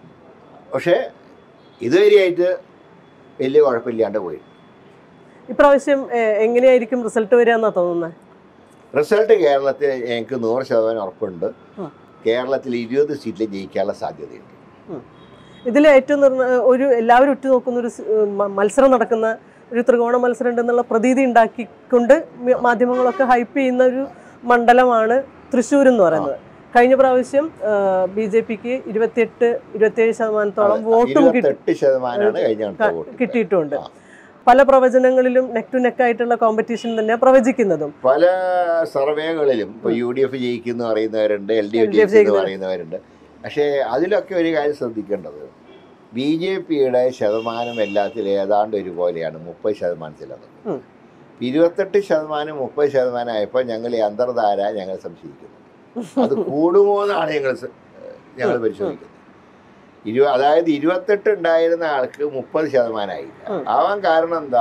S1: പക്ഷേ ഇതുവരെയായിട്ട് വലിയ കുഴപ്പമില്ലാണ്ട് പോയി
S2: ഇപ്രാവശ്യം ഏഹ്, എങ്ങനെയായിരിക്കും റിസൾട്ട് വരിക എന്നാ തോന്നുന്നത്
S1: റിസൾട്ട് കേരളത്തിൽ ഞങ്ങൾക്ക് നൂറ് ശതമാനം ഉറപ്പുണ്ട്
S2: ഉം.
S1: കേരളത്തിൽ ഇരുപത് സീറ്റിൽ ജയിക്കാനുള്ള സാധ്യതയുണ്ട്
S2: ഇതിൽ ഏറ്റവും നിർണ ഒരു എല്ലാവരും ഉറ്റുനോക്കുന്ന ഒരു സ്- മ- മത്സരം നടക്കുന്ന ഒരു ത്രികോണ മത്സരം ഉണ്ടെന്നുള്ള പ്രതീതി ഉണ്ടാക്കിക്കൊണ്ട് മ- മാധ്യമങ്ങളൊക്കെ ഹൈപ്പ് ചെയ്യുന്ന ഒരു മണ്ഡലമാണ് തൃശ്ശൂർ എന്ന് പറയുന്നത് കഴിഞ്ഞ പ്രാവശ്യം ബി ജെ പിക്ക് ഇരുപത്തിയെട്ട് ഇരുപത്തിയേഴ് ശതമാനത്തോളം വോട്ടും കിട്ടി
S1: ഇരുപത്തെട്ട് ശതമാനമാണ് കഴിഞ്ഞ തവണത്തെ വോട്ട്
S2: കിട്ടിയിട്ടുണ്ട്
S1: ആ.
S2: പല പ്രവചനങ്ങളിലും നെക്ക് ടു നെക്ക് ആയിട്ടുള്ള കോമ്പറ്റീഷൻ തന്നെ പ്രവചിക്കുന്നതും
S1: പല സർവേകളിലും ഇപ്പൊ യു ഡി എഫ് ജയിക്കുന്നു പറയുന്നവരുണ്ട് എൽ ഡി എഫ്
S2: LDF
S1: ജയിക്കുന്നു
S2: ജയിക്കുന്നു.
S1: പറയുന്നവരുണ്ട് പക്ഷേ അതിലൊക്കെ ഒരു കാര്യം ശ്രദ്ധിക്കേണ്ടത് ബി ജെ പിയുടെ ശതമാനം എല്ലാത്തിലും ഏതാണ്ട് ഒരുപോലെയാണ് മുപ്പത് ശതമാനത്തിലത്
S2: ഉം.
S1: ഇരുപത്തെട്ട് ശതമാനം മുപ്പത് ശതമാനം ആയപ്പോൾ ഞങ്ങൾ ഈ അന്തർധാര ഞങ്ങൾ സംശയിക്കുന്നു അത് കൂടുമോ എന്നാണ് ഞങ്ങൾ സ- ഞങ്ങൾ പരിശോധിക്കുന്നത് ഇരു അതായത് ഇരുപത്തെട്ട് ഉണ്ടായിരുന്ന ആൾക്ക് മുപ്പത് ശതമാനമായി
S2: ഉം.
S1: ആവാൻ കാരണം എന്താ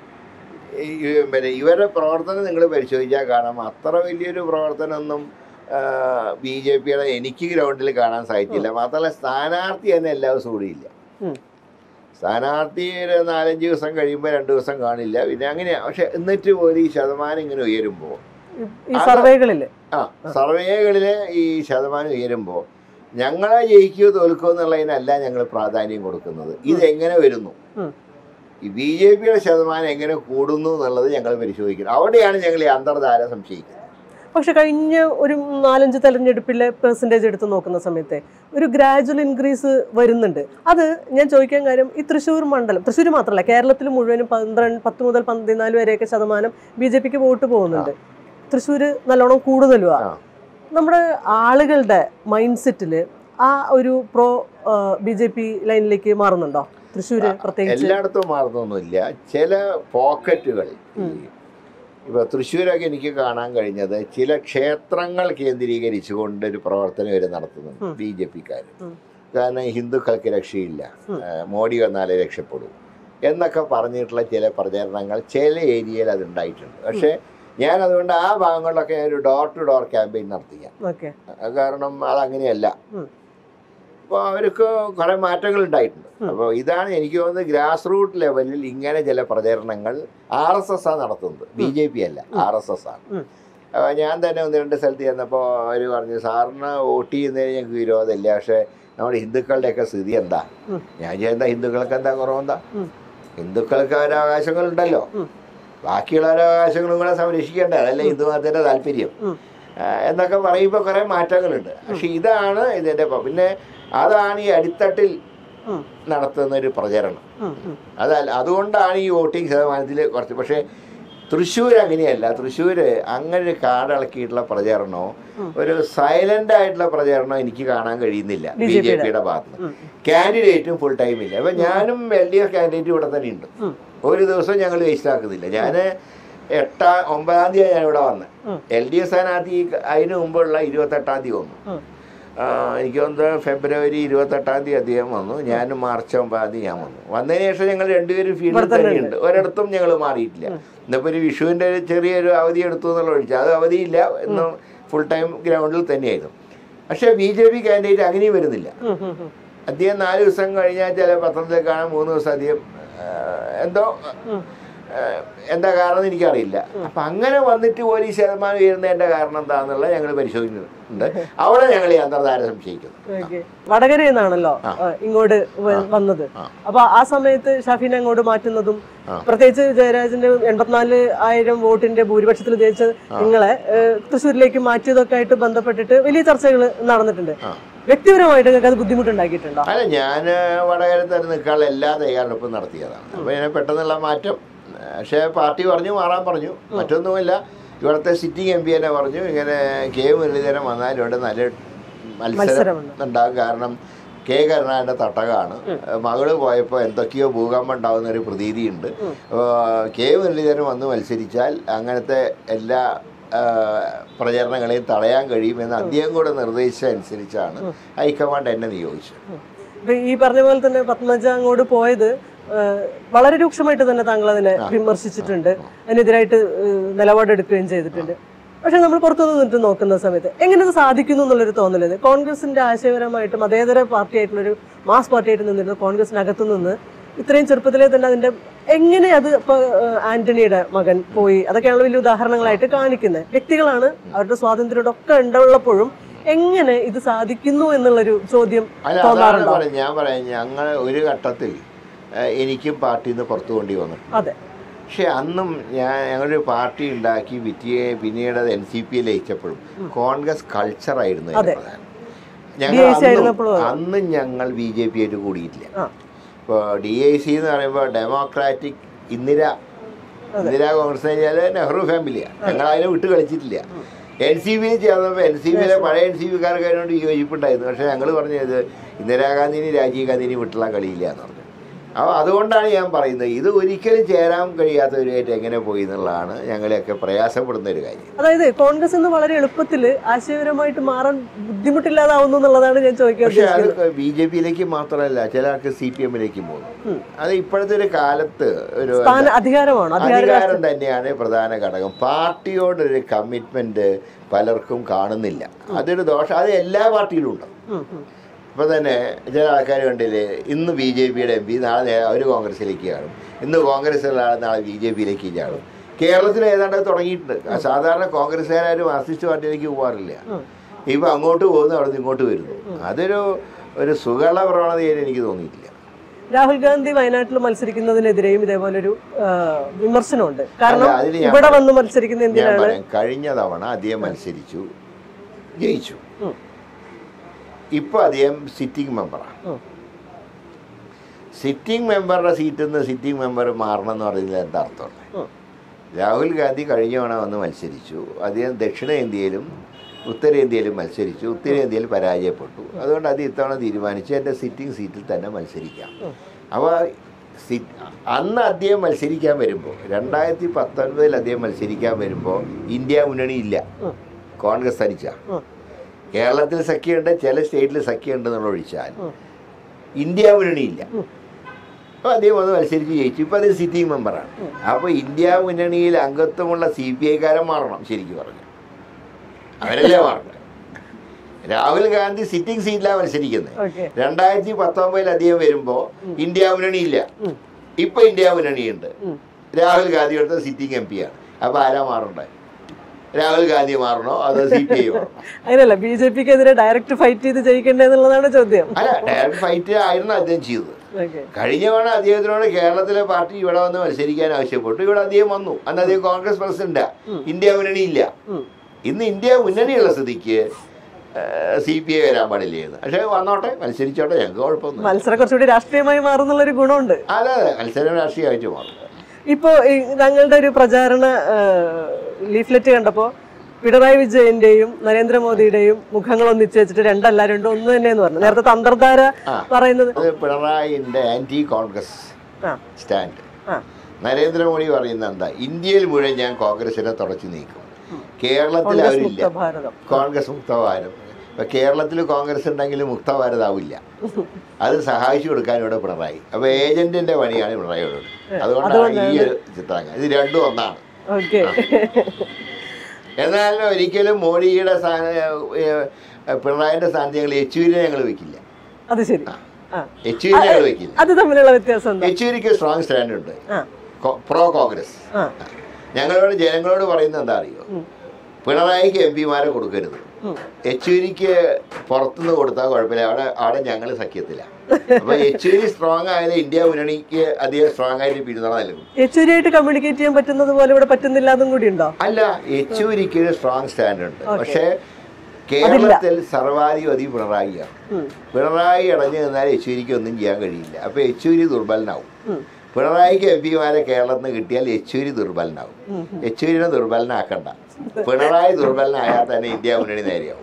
S1: ഈ ഈ- പിന്നെ ഇവരുടെ പ്രവർത്തനം നിങ്ങൾ പരിശോധിച്ചാൽ കാണാം അത്ര വലിയൊരു പ്രവർത്തനമൊന്നും ബി ജെ പിയുടെ എനിക്ക് ഗ്രൗണ്ടിൽ കാണാൻ സാധിച്ചില്ല മാത്രമല്ല സ്ഥാനാർത്ഥി തന്നെ എല്ലാ ദിവസവും കൂടിയില്ല
S2: ഉം.
S1: സ്ഥാനാർത്ഥി ഒരു നാലഞ്ച് ദിവസം കഴിയുമ്പോൾ രണ്ട് ദിവസം കാണില്ല പിന്നെ അങ്ങനെയാ പക്ഷെ എന്നിട്ട് പോലും ഈ ശതമാനം ഇങ്ങനെ ഉയരുമ്പോൾ
S2: ഈ- ഈ
S1: അത്
S2: സർവേകളിൽ
S1: ആ സർവേകളിൽ ഈ ശതമാനം ഉയരുമ്പോൾ ഞങ്ങളെ ജയിക്കുകയോ തോൽക്കുകയോ എന്നുള്ളതിനല്ല ഞങ്ങൾ പ്രാധാന്യം കൊടുക്കുന്നത് ഇതെങ്ങനെ വരുന്നു
S2: ഉം.
S1: ഈ ബി ജെ പിയുടെ ശതമാനം എങ്ങനെ കൂടുന്നു എന്നുള്ളത് ഞങ്ങൾ പരിശോധിക്കണം അവിടെയാണ് ഞങ്ങൾ ഈ അന്തർധാര സംശയിക്കുന്നത്
S2: പക്ഷെ കഴിഞ്ഞ ഒരു നാലഞ്ച് തെരഞ്ഞെടുപ്പിലെ പെർസെൻറ്റേജ് എടുത്ത് നോക്കുന്ന സമയത്ത് ഒരു ഗ്രാജുവൽ ഇൻക്രീസ് വരുന്നുണ്ട് അത് ഞാൻ ചോദിക്കാൻ കാര്യം ഈ തൃശ്ശൂർ മണ്ഡലം തൃശ്ശൂർ മാത്രമല്ല കേരളത്തിൽ മുഴുവനും പന്ത്രണ്ട് പത്ത് മുതൽ പതിനാല് വരെയൊക്കെ ശതമാനം ബി ജെ പിക്ക് വോട്ട് പോകുന്നുണ്ട് തൃശ്ശൂർ നല്ലോണം കൂടുതലുമാണ്
S1: ആ.
S2: നമ്മുടെ ആളുകളുടെ മൈൻഡ് സെറ്റിൽ ആ ഒരു പ്രോ ബി ജെ പി ലൈനിലേക്ക് മാറുന്നുണ്ടോ തൃശ്ശൂർ പ്രത്യേകിച്ച്
S1: എല്ലായിടത്തും മാറുന്നൊന്നുമില്ല ചില പോക്കറ്റുകൾ ഈ ഇപ്പോൾ തൃശ്ശൂരൊക്കെ എനിക്ക് കാണാൻ കഴിഞ്ഞത് ചില ക്ഷേത്രങ്ങൾ കേന്ദ്രീകരിച്ചുകൊണ്ട് ഒരു പ്രവർത്തനം ഇവർ നടത്തുന്നുണ്ട്
S2: ഉം.
S1: ബി ജെ പിക്കാർ
S2: ഉം.
S1: കാരണം ഹിന്ദുക്കൾക്ക് രക്ഷയില്ല
S2: ഉം.
S1: ആ, മോഡി വന്നാലേ രക്ഷപ്പെടൂ എന്നൊക്കെ പറഞ്ഞിട്ടുള്ള ചില പ്രചരണങ്ങൾ ചില ഏരിയയിൽ അത് ഉണ്ടായിട്ടുണ്ട് പക്ഷേ ഞാൻ അതുകൊണ്ട് ആ ഭാഗങ്ങളിലൊക്കെ ഞാൻ ഒരു ഡോർ ടു ഡോർ ക്യാമ്പയിൻ നടത്തിയ
S2: ഓക്കെ
S1: കാരണം അതങ്ങനെയല്ല
S2: ഉം.
S1: അപ്പോൾ അവർക്ക് കുറേ മാറ്റങ്ങൾ ഉണ്ടായിട്ടുണ്ട്
S2: ഉം.
S1: അപ്പോൾ ഇതാണ് എനിക്ക് തോന്നുന്നത് ഗ്രാസ് റൂട്ട് ലെവലിൽ ഇങ്ങനെ ചില പ്രചരണങ്ങൾ ആർ എസ് എസ് ആണ് നടത്തുന്നത് ബി ജെ പി അല്ല
S2: ഉം.
S1: ആർ എസ് എസ് ആണ്
S2: ഉം.
S1: അപ്പോൾ ഞാൻ തന്നെ ഒന്ന് രണ്ട് സ്ഥലത്ത് ചെന്നപ്പോൾ അവർ പറഞ്ഞു സാറിന് വോട്ട് ചെയ്യുന്നതിന് ഞങ്ങൾക്ക് വിരോധമില്ല പക്ഷേ നമ്മുടെ ഹിന്ദുക്കളുടെയൊക്കെ സ്ഥിതി എന്താ
S2: ഉം.
S1: ഞാൻ ചെയ്യുന്ന ഹിന്ദുക്കൾക്ക് എന്താ കുറവെന്താ
S2: ഉം.
S1: ഹിന്ദുക്കൾക്ക് അവരുടെ അവകാശങ്ങളുണ്ടല്ലോ
S2: ഉം.
S1: ബാക്കിയുള്ളവരുടെ അവകാശങ്ങളും കൂടെ സംരക്ഷിക്കേണ്ടത് അതല്ലേ ഹിന്ദു മതത്തിൻ്റെ താല്പര്യം
S2: ഉം.
S1: ആ, എന്നൊക്കെ പറയുമ്പോൾ കുറേ മാറ്റങ്ങളുണ്ട് പക്ഷെ ഇതാണ് ഇതിൻ്റെ പ- പിന്നെ അതാണ് ഈ അടിത്തട്ടിൽ
S2: ഉം.
S1: നടത്തുന്ന ഒരു പ്രചരണം
S2: ഉം, ഉം.
S1: അതല്ല അതുകൊണ്ടാണ് ഈ വോട്ടിംഗ് ശതമാനത്തിൽ കുറച്ച് പക്ഷേ തൃശ്ശൂർ അങ്ങനെയല്ല തൃശ്ശൂർ അങ്ങനെ ഒരു കാടിളക്കിയിട്ടുള്ള പ്രചരണമോ
S2: ഉം.
S1: ഒരു സൈലന്റ് ആയിട്ടുള്ള പ്രചരണമോ എനിക്ക് കാണാൻ കഴിയുന്നില്ല ബി
S2: BJP
S1: ജെ
S2: യുടെ.
S1: പിയുടെ ഭാഗത്ത് നിന്ന്
S2: ഉം.
S1: കാൻഡിഡേറ്റും ഫുൾ ടൈം ഇല്ല അപ്പം ഞാനും എൽ ഡി എഫ് കാൻഡിഡേറ്റും ഇവിടെ തന്നെ ഉണ്ട്
S2: ഉം.
S1: ഒരു ദിവസം ഞങ്ങൾ വേസ്റ്റ് ആക്കുന്നില്ല ഞാൻ എട്ടാം ഒമ്പതാം തീയതി ഞാൻ ഇവിടെ വന്നത്
S2: ഉം.
S1: എൽ ഡി എഫ് സ്ഥാനാർത്ഥി ഈ അതിന് മുമ്പുള്ള ഇരുപത്തെട്ടാം തീയതി വന്നു
S2: ഉം.
S1: ആ, എനിക്ക് തോന്നുന്നത് ഫെബ്രുവരി ഇരുപത്തെട്ടാം തീയതി അദ്ദേഹം വന്നു ഞാൻ മാർച്ച് ഒമ്പതാം തീയതി ഞാൻ വന്നു വന്നതിന് ശേഷം ഞങ്ങൾ രണ്ടുപേരും ഫീൽഡിൽ
S2: ഇവിടെ തന്നെ
S1: തന്നെയുണ്ട് ഒരിടത്തും ഞങ്ങൾ മാറിയിട്ടില്ല ഇന്നിപ്പോൾ ഒരു വിഷുവിൻ്റെ ഒരു ചെറിയൊരു അവധി എടുത്തു എന്നുള്ള ഒഴിച്ചാൽ അത് അവധിയില്ല എന്നും ഫുൾ ടൈം ഗ്രൗണ്ടിൽ തന്നെയായിരുന്നു പക്ഷേ ബി ജെ പി കാൻഡിഡേറ്റ് അങ്ങനെയും വരുന്നില്ല
S2: ഉം, ഉം, ഉം.
S1: അദ്ദേഹം നാല് ദിവസം കഴിഞ്ഞാൽ ചില പത്രത്തിൽ കാണാൻ മൂന്ന് ദിവസം അധികം ആ, എന്തോ
S2: ഉം.
S1: ആ, എന്താ കാരണം എന്ന് എനിക്കറിയില്ല അപ്പം അങ്ങനെ വന്നിട്ട് പോലും ഈ ശതമാനം ഉയരുന്നതിൻ്റെ കാരണം എന്താണെന്നുള്ളത് ഞങ്ങൾ പരിശോധിക്കുന്നുണ്ട് അവിടെ ഞങ്ങൾ ഈ അന്തർധാര സംശയിക്കുന്നു
S2: ഓക്കേ. വടകരയിൽ നിന്നാണല്ലോ
S1: ആ.
S2: ആ, ഇങ്ങോട്ട് വ- വന്നത്
S1: ആ.
S2: അപ്പൊ ആ സമയത്ത് ഷഫീനെ അങ്ങോട്ട് മാറ്റുന്നതും
S1: ആ.
S2: പ്രത്യേകിച്ച് ജയരാജന്റെ എൺപത്തിനാല് ആയിരം വോട്ടിന്റെ ഭൂരിപക്ഷത്തിൽ ജയിച്ച നിങ്ങളെ ഏഹ്, തൃശ്ശൂരിലേക്ക് മാറ്റിയതൊക്കെ ആയിട്ട് ബന്ധപ്പെട്ടിട്ട് വലിയ ചർച്ചകൾ നടന്നിട്ടുണ്ട്
S1: ആ.
S2: വ്യക്തിപരമായിട്ട് നിങ്ങൾക്ക് അത് ബുദ്ധിമുട്ടുണ്ടാക്കിയിട്ടുണ്ടോ
S1: അല്ല ഞാൻ വടകര തന്നെ നിൽക്കാനുള്ള എല്ലാ തയ്യാറെടുപ്പും നടത്തിയതാണ് അപ്പോൾ ഇതിനെ പെട്ടെന്നുള്ള മാറ്റം പക്ഷേ പാർട്ടി പറഞ്ഞു മാറാൻ പറഞ്ഞു മറ്റൊന്നുമല്ല ഇവിടുത്തെ സിറ്റിംഗ് എം പി തന്നെ പറഞ്ഞു ഇങ്ങനെ കെ മുരളീധരൻ വന്നാൽ ഇവിടെ നല്ല മത്സരം
S2: മത്സരമുണ്ട്.
S1: ഉണ്ടാകും കാരണം കെ കരുണാകരൻ്റെ തട്ടകമാണ് മകള് പോയപ്പോൾ എന്തൊക്കെയോ ഭൂകമ്പം ഉണ്ടാകുന്ന ഒരു പ്രതീതിയുണ്ട് അപ്പോൾ കെ മുരളീധരൻ വന്ന് മത്സരിച്ചാൽ അങ്ങനത്തെ എല്ലാ ആ, പ്രചരണങ്ങളെയും തടയാൻ കഴിയുമെന്ന് അദ്ദേഹം കൂടെ നിർദ്ദേശിച്ചതനുസരിച്ചാണ് ഹൈക്കമാൻഡ് എന്നെ നിയോഗിച്ചത്
S2: ഇപ്പൊ ഈ പറഞ്ഞ പോലെ തന്നെ പത്മജ അങ്ങോട്ട് പോയത് ആ, വളരെ രൂക്ഷമായിട്ട് തന്നെ താങ്കൾ അതിനെ വിമർശിച്ചിട്ടുണ്ട് അതിനെതിരായിട്ട് ആ, നിലപാടെടുക്കുകയും ചെയ്തിട്ടുണ്ട് പക്ഷെ നമ്മൾ പുറത്തുനിന്ന് നിന്നിട്ട് നോക്കുന്ന സമയത്ത് എങ്ങനെ ഇത് സാധിക്കുന്നു എന്നുള്ളൊരു തോന്നലത് കോൺഗ്രസിന്റെ ആശയപരമായിട്ട് മതേതര പാർട്ടിയായിട്ടുള്ളൊരു മാസ് പാർട്ടിയായിട്ട് നിന്നിരുന്ന കോൺഗ്രസിനകത്തു നിന്ന് ഇത്രയും ചെറുപ്പത്തിലെ തന്നെ അതിന്റെ എങ്ങനെ അത് ഇപ്പൊ ആ, ആന്റണിയുടെ മകൻ പോയി അതൊക്കെയാണ് വലിയ ഉദാഹരണങ്ങളായിട്ട് കാണിക്കുന്നത് വ്യക്തികളാണ് അവരുടെ സ്വാതന്ത്ര്യം ഒക്കെ ഉണ്ടുള്ളപ്പോഴും എങ്ങനെ ഇത് സാധിക്കുന്നു എന്നുള്ളൊരു ചോദ്യം
S1: അല്ല അതാണ്
S2: തോന്നാറുണ്ടോ
S1: പറഞ്ഞത് ഞാൻ പറയാം ഞങ്ങൾ ഒരു ഘട്ടത്തിൽ ഏഹ്, എനിക്കും പാർട്ടിയിൽ നിന്ന് പുറത്തു കൊണ്ടി വന്നു
S2: അതെ
S1: പക്ഷെ അന്നും ഞാൻ ഞങ്ങളൊരു പാർട്ടി ഉണ്ടാക്കി വിറ്റിയെ പിന്നീട് അത് എൻ സി പി ലയിച്ചപ്പോഴും കോൺഗ്രസ് കൾച്ചറായിരുന്നു അതിന്റെ
S2: അതെ.
S1: പ്രധാനം ഞങ്ങൾ
S2: DIC
S1: അന്നും
S2: ആയിരുന്നപ്പോഴും അതെ.
S1: അന്നും ഞങ്ങൾ ബി ജെ പി ആയിട്ട് കൂടിയിട്ടില്ല
S2: ആ.
S1: ഇപ്പോൾ ഡി ഐ സി എന്ന് പറയുമ്പോൾ ഡെമോക്രാറ്റിക് ഇന്ദിര ഇന്ദിരാ കോൺഗ്രസ് കഴിഞ്ഞാൽ നെഹ്റു ഫാമിലിയാണ് ഞങ്ങൾ അതിനെ വിട്ട് കളിച്ചിട്ടില്ല എൻ സി ബിയിൽ ചേർന്നപ്പോൾ എൻ സി ബിയിലെ പഴയ എൻ സി ബിക്കാർക്ക് അതിനോട് യോജിപ്പുണ്ടായിരുന്നു പക്ഷേ ഞങ്ങൾ പറഞ്ഞത് ഇന്ദിരാഗാന്ധിനി രാജീവ് ഗാന്ധിനി വിട്ടുള്ള കളിയില്ല എന്ന് പറഞ്ഞു അപ്പോൾ അതുകൊണ്ടാണ് ഞാൻ പറയുന്നത് ഇത് ഒരിക്കലും ചേരാൻ കഴിയാത്തവരുമായിട്ട് എങ്ങനെ പോയി എന്നുള്ളതാണ് ഞങ്ങളെയൊക്കെ പ്രയാസപ്പെടുന്ന ഒരു കാര്യം
S2: അതായത് കോൺഗ്രസ് ഇന്ന് വളരെ എളുപ്പത്തിൽ ആശയപരമായിട്ട് മാറാൻ ബുദ്ധിമുട്ടില്ലാതാവുന്നു എന്നുള്ളതാണ് ഞാൻ ചോദിക്കാൻ
S1: പക്ഷെ അത്
S2: ഉദ്ദേശിക്കുന്നത്
S1: ബി ജെ പിയിലേക്ക് മാത്രമല്ല ചിലർക്ക് സി പി എമ്മിലേക്കും പോകും
S2: ഉം.
S1: അത് ഇപ്പോഴത്തെ ഒരു കാലത്ത് ഒരു
S2: സ്ഥാന അധികാരമാണോ അധികാര
S1: അധികാരം തന്നെയാണ് പ്രധാന ഘടകം പാർട്ടിയോടൊരു കമ്മിറ്റ്മെന്റ് പലർക്കും കാണുന്നില്ല അതൊരു ദോഷം അത് എല്ലാ പാർട്ടിയിലും ഉണ്ട്
S2: ഉം, ഉം.
S1: ഇപ്പൊ തന്നെ ചില ആൾക്കാർ കണ്ടില്ലേ ഇന്ന് ബി ജെ പിയുടെ എം പി നാളെ നേ- അവർ കോൺഗ്രസിലേക്ക് ചാടും ഇന്ന് കോൺഗ്രസിലുള്ള ആൾ നാളെ ബി ജെ പിയിലേക്ക് ചാടും കേരളത്തിൽ ഏതാണ്ട് അത് തുടങ്ങിയിട്ടുണ്ട് ആ സാധാരണ കോൺഗ്രസ്സുകാരും മാർക്സിസ്റ്റ് പാർട്ടിയിലേക്ക് പോകാറില്ല
S2: ഉം.
S1: ഇപ്പൊ അങ്ങോട്ട് പോകുന്നു അവിടെ നിന്ന് ഇങ്ങോട്ട് വരുന്നു അതൊരു ഒരു സുഖമുള്ള പ്രവണതയായിട്ട് എനിക്ക് തോന്നിയിട്ടില്ല
S2: രാഹുൽ ഗാന്ധി വയനാട്ടിൽ മത്സരിക്കുന്നതിനെതിരെയും ഇതേപോലൊരു ആ, വിമർശനമുണ്ട് കാരണം
S1: അല്ല, അതിന് ഞാൻ
S2: ഇവിടെ വന്ന് മത്സരിക്കുന്ന
S1: ഞാൻ
S2: എന്തിനാണ്
S1: പറയാം കഴിഞ്ഞ തവണ അദ്ദേഹം മത്സരിച്ചു ജയിച്ചു
S2: ഉം.
S1: ഇപ്പൊ അദ്ദേഹം സിറ്റിംഗ് മെമ്പറാണ്
S2: ഉം.
S1: സിറ്റിംഗ് മെമ്പറുടെ സീറ്റിൽ നിന്ന് സിറ്റിംഗ് മെമ്പർ മാറണം എന്ന് പറയുന്നത് എന്താ അർത്ഥമുള്ളത്
S2: ഉം.
S1: രാഹുൽ ഗാന്ധി കഴിഞ്ഞ തവണ വന്ന് മത്സരിച്ചു അദ്ദേഹം ദക്ഷിണേന്ത്യയിലും ഉത്തരേന്ത്യയിലും മത്സരിച്ചു ഉത്തരേന്ത്യയിൽ പരാജയപ്പെട്ടു അതുകൊണ്ട് അത് ഇത്തവണ തീരുമാനിച്ചു എൻ്റെ സിറ്റിംഗ് സീറ്റിൽ തന്നെ മത്സരിക്കാം
S2: ഉം.
S1: അപ്പോൾ സി അന്ന് അദ്ദേഹം മത്സരിക്കാൻ വരുമ്പോൾ രണ്ടായിരത്തി പത്തൊൻപതിൽ അദ്ദേഹം മത്സരിക്കാൻ വരുമ്പോൾ ഇന്ത്യ മുന്നണി ഇല്ല
S2: ഉം.
S1: കോൺഗ്രസ് തനിച്ച
S2: ഉം.
S1: കേരളത്തിൽ സഖ്യമുണ്ട് ചില സ്റ്റേറ്റിൽ സഖ്യമുണ്ട് എന്നുള്ള ഒഴിച്ചാൽ
S2: ഉം.
S1: ഇന്ത്യ മുന്നണി ഇല്ല
S2: ഉം.
S1: അപ്പോൾ അദ്ദേഹം വന്ന് മത്സരിച്ച് ജയിച്ചു ഇപ്പോൾ അത് സിറ്റിംഗ് മെമ്പറാണ്
S2: ഉം.
S1: അപ്പോൾ ഇന്ത്യ മുന്നണിയിൽ അംഗത്വമുള്ള സി പി ഐക്കാരൻ മാറണം ശരിക്കും പറഞ്ഞു അവരല്ലേ മാറണം രാഹുൽ ഗാന്ധി സിറ്റിംഗ് സീറ്റിലാണ് മത്സരിക്കുന്നത്
S2: ഓക്കെ
S1: രണ്ടായിരത്തി പത്തൊമ്പതിൽ അദ്ദേഹം വരുമ്പോൾ ഇന്ത്യ മുന്നണി ഇല്ല
S2: ഉം.
S1: ഇപ്പൊ ഇന്ത്യ മുന്നണിയുണ്ട്
S2: ഉം.
S1: രാഹുൽ ഗാന്ധി എടുത്ത സിറ്റിംഗ് എം പി ആണ് അപ്പൊ ആരാ മാറണ്ടേ രാഹുൽ ഗാന്ധി മാറണോ അതോ സി പി ഐ മാറണോ
S2: അങ്ങനെയല്ല ബി ജെ പിക്ക് എതിരെ ഡയറക്റ്റ് ഫൈറ്റ് ചെയ്ത് ജയിക്കണ്ടേ എന്നുള്ളതാണ് ചോദ്യം
S1: അല്ല ഡയറക്റ്റ് ഫൈറ്റ് ആയിരുന്നു അദ്ദേഹം ചെയ്തത്
S2: ഓക്കെ
S1: കഴിഞ്ഞ തവണ അദ്ദേഹത്തിനോട് കേരളത്തിലെ പാർട്ടി ഇവിടെ വന്ന് മത്സരിക്കാൻ ആവശ്യപ്പെട്ടു ഇവിടെ അദ്ദേഹം വന്നു അന്ന് അദ്ദേഹം കോൺഗ്രസ് പ്രസിഡന്റാ
S2: ഉം.
S1: ഇന്ത്യ മുന്നണി ഇല്ല
S2: ഉം.
S1: ഇന്ന് ഇന്ത്യ മുന്നണിയുള്ള സ്ഥിതിക്ക് സി പി ഐ വരാൻ പാടില്ലായിരുന്നു പക്ഷേ വന്നോട്ടെ മത്സരിച്ചോട്ടെ ഞങ്ങൾക്ക് കുഴപ്പമൊന്നും
S2: മത്സരം കുറച്ചുകൂടി രാഷ്ട്രീയമായി മാറുന്നുള്ളൊരു ഗുണമുണ്ട്
S1: അതെ അതെ മത്സരം രാഷ്ട്രീയമായിട്ട് മാറും
S2: ഇപ്പോ ഈ ഞങ്ങളുടെ ഒരു പ്രചാരണ ലീഫ്ലെറ്റ് കണ്ടപ്പോ പിണറായി വിജയന്റെയും നരേന്ദ്രമോദിയുടെയും മുഖങ്ങൾ ഒന്നിച്ച് വെച്ചിട്ട് രണ്ടല്ല രണ്ടും ഒന്ന് തന്നെയെന്ന് പറഞ്ഞു നേരത്തെ തന്ത്രധാര
S1: ആ.
S2: പറയുന്നത്
S1: അത് പിണറായിൻ്റെ ആൻറ്റി കോൺഗ്രസ്
S2: ആ
S1: സ്റ്റാൻഡ്
S2: ആ
S1: നരേന്ദ്രമോദി പറയുന്നത് എന്താ ഇന്ത്യയിൽ മുഴുവൻ ഞാൻ കോൺഗ്രസിനെ തുടച്ചു നീക്കും കേരളത്തിൽ
S2: കോൺഗ്രസ്
S1: അവരില്ല
S2: മുക്ത ഭാരതം
S1: കോൺഗ്രസ് മുക്തഭാരത് ഇപ്പൊ കേരളത്തിൽ കോൺഗ്രസ് ഉണ്ടെങ്കിൽ മുക്തഭാരതാവില്ല അത് സഹായിച്ചു കൊടുക്കാൻ ഇവിടെ പിണറായി അപ്പൊ ഏജന്റിന്റെ പണിയാണ് പിണറായിയോട് അതുകൊണ്ടാണ് ഈ ഒരു ചിത്രങ്ങൾ ഇത് രണ്ടും ഒന്നാണ്
S2: ഓക്കെ
S1: എന്നാൽ ഒരിക്കലും മോഡിയുടെ സ്ഥാന ഏഹ്, പിണറായിന്റെ സ്ഥാനത്ത് ഞങ്ങൾ യെച്ചൂരിനെ ഞങ്ങൾ വെക്കില്ല
S2: അത് ശരി ആ
S1: യെച്ചൂരിനെ ഞങ്ങൾ വെക്കില്ല
S2: അത് തമ്മിലുള്ള വ്യത്യാസം എന്താ
S1: യെച്ചൂരിക്ക് സ്ട്രോങ് സ്റ്റാൻഡ് ഉണ്ട്
S2: ആ
S1: പ്രോ കോൺഗ്രസ്
S2: ആ
S1: ഞങ്ങളോട് ജനങ്ങളോട് പറയുന്നത് എന്താ അറിയോ
S2: ഉം.
S1: പിണറായിക്ക് എം പിമാരെ കൊടുക്കരുത്
S2: ഉം.
S1: യെച്ചൂരിക്ക് പുറത്തുനിന്ന് കൊടുത്താൽ കുഴപ്പമില്ല അവിടെ അവിടെ ഞങ്ങൾ സഖ്യത്തില്ല അപ്പൊ യെച്ചൂരി സ്ട്രോങ് ആയത് ഇന്ത്യ മുന്നണിക്ക് അധികം സ്ട്രോങ് ആയിട്ട് പിന്തുണ നൽകും
S2: യെച്ചൂരിയായിട്ട് കമ്മ്യൂണിക്കേറ്റ് ചെയ്യാൻ പറ്റുന്നത് പോലെ ഇവിടെ പറ്റുന്നില്ല എന്നും കൂടി ഉണ്ടോ
S1: അല്ല യെച്ചൂരിക്ക് ഒരു സ്ട്രോങ് സ്റ്റാൻഡ് ഉണ്ട്
S2: Okay.
S1: പക്ഷേ കേരളത്തിൽ സർവാധിപതി പിണറായിയാണ്
S2: ഉം.
S1: പിണറായി അടഞ്ഞു നിന്നാൽ യെച്ചൂരിക്ക് ഒന്നും ചെയ്യാൻ കഴിയില്ല അപ്പൊ യെച്ചൂരി ദുർബലനാവും
S2: ഉം.
S1: പിണറായിക്ക് എം പിമാരെ കേരളത്തിൽ നിന്ന് കിട്ടിയാൽ യെച്ചൂരി ദുർബലനാവും യെച്ചൂരിനെ ദുർബലനാക്കണ്ട പിണറായി ദുർബലനായാൽ തന്നെ ഇന്ത്യ മുന്നണി നേരെയാവും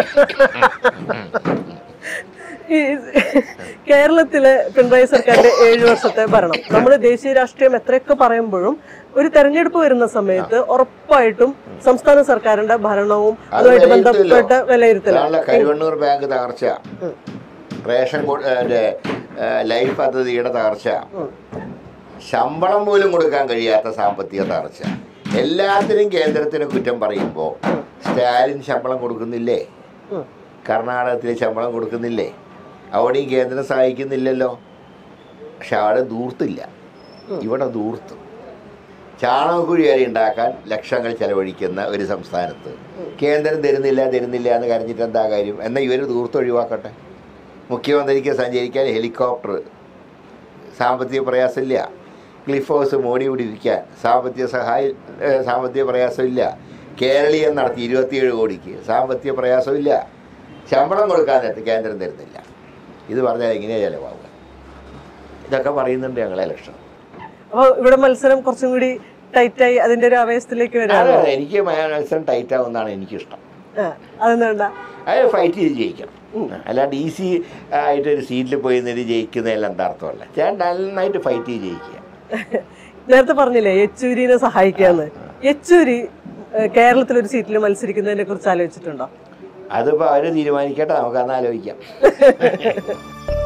S2: ഈ കേരളത്തിലെ പിണറായി സർക്കാരിന്റെ ഏഴു വർഷത്തെ ഭരണം നമ്മൾ ദേശീയ രാഷ്ട്രീയം എത്രയൊക്കെ പറയുമ്പോഴും ഒരു തെരഞ്ഞെടുപ്പ് വരുന്ന സമയത്ത് ഉറപ്പായിട്ടും സംസ്ഥാന സർക്കാരിന്റെ ഭരണവും
S1: അത്
S2: അതുമായിട്ട്
S1: വിലയിരുത്തുമല്ലോ.
S2: ബന്ധപ്പെട്ട വിലയിരുത്തലാണ്
S1: അതാണല്ലോ കരുവണ്ണൂർ ബാങ്ക് തകർച്ച റേഷൻ കൊ- ഏ, മറ്റേ, ഏ, ലൈഫ് പദ്ധതിയുടെ തകർച്ച ശമ്പളം പോലും കൊടുക്കാൻ കഴിയാത്ത സാമ്പത്തിക തകർച്ച എല്ലാത്തിനും കേന്ദ്രത്തിന് കുറ്റം പറയുമ്പോൾ സ്റ്റാലിൻ ശമ്പളം കൊടുക്കുന്നില്ലേ
S2: ഉം.
S1: കർണാടകത്തിൽ ശമ്പളം കൊടുക്കുന്നില്ലേ അവിടെയും കേന്ദ്രം സഹായിക്കുന്നില്ലല്ലോ പക്ഷെ അവിടെ ദൂർത്തില്ല ഇവിടെ ദൂർത്ത് ചാണകക്കുഴി വരെ ഉണ്ടാക്കാൻ ലക്ഷങ്ങൾ ചെലവഴിക്കുന്ന ഒരു സംസ്ഥാനത്ത് കേന്ദ്രം തരുന്നില്ല തരുന്നില്ല എന്ന് കരഞ്ഞിട്ട് എന്താ കാര്യം എന്നാൽ ഇവർ ദൂർത്ത് ഒഴിവാക്കട്ടെ മുഖ്യമന്ത്രിക്ക് സഞ്ചരിക്കാൻ ഹെലികോപ്റ്റർ സാമ്പത്തിക പ്രയാസമില്ല ക്ലിഫ് ഹൗസ് മോടി പിടിപ്പിക്കാൻ സാമ്പത്തിക സഹായം ഏഹ്, സാമ്പത്തിക പ്രയാസമില്ല കേരളീയം നടത്തി ഇരുപത്തിയേഴ് കോടിക്ക് സാമ്പത്തിക പ്രയാസമില്ല ശമ്പളം കൊടുക്കാൻ നേരത്ത് കേന്ദ്രം തരുന്നില്ല ഇത് പറഞ്ഞാൽ എങ്ങനെയാണ് ചിലവാകുക ഇതൊക്കെ പറയുന്നുണ്ട് ഞങ്ങൾ ഇലക്ഷൻ
S2: അപ്പൊ ഇവിടെ മത്സരം കുറച്ചും കൂടി ടൈറ്റായി അതിന്റെ ഒരു ആവേശത്തിലേക്ക്
S1: അതെ
S2: വരാണ്
S1: അതെ എനിക്ക് മത്സരം ടൈറ്റ് ആവുന്നതാണ് എനിക്കിഷ്ടം
S2: അതെന്താ
S1: അത് ഫൈറ്റ് ചെയ്ത് ജയിക്കണം അല്ലാണ്ട് ഈസി ആയിട്ടൊരു സീറ്റിൽ പോയി നിന്നിട്ട് ജയിക്കുന്നതിൽ എന്താ അർത്ഥമല്ല ഞാൻ നന്നായിട്ട് ഫൈറ്റ് ചെയ്ത് ജയിക്കുക
S2: നേരത്തെ പറഞ്ഞില്ലേ യെച്ചൂരിനെ സഹായിക്കാന്ന് യെച്ചൂരി ഏഹ്, കേരളത്തിലൊരു സീറ്റിൽ മത്സരിക്കുന്നതിനെ കുറിച്ച് ആലോചിച്ചിട്ടുണ്ടോ
S1: അതിപ്പോൾ അവർ തീരുമാനിക്കട്ടെ നമുക്കന്ന് ആലോചിക്കാം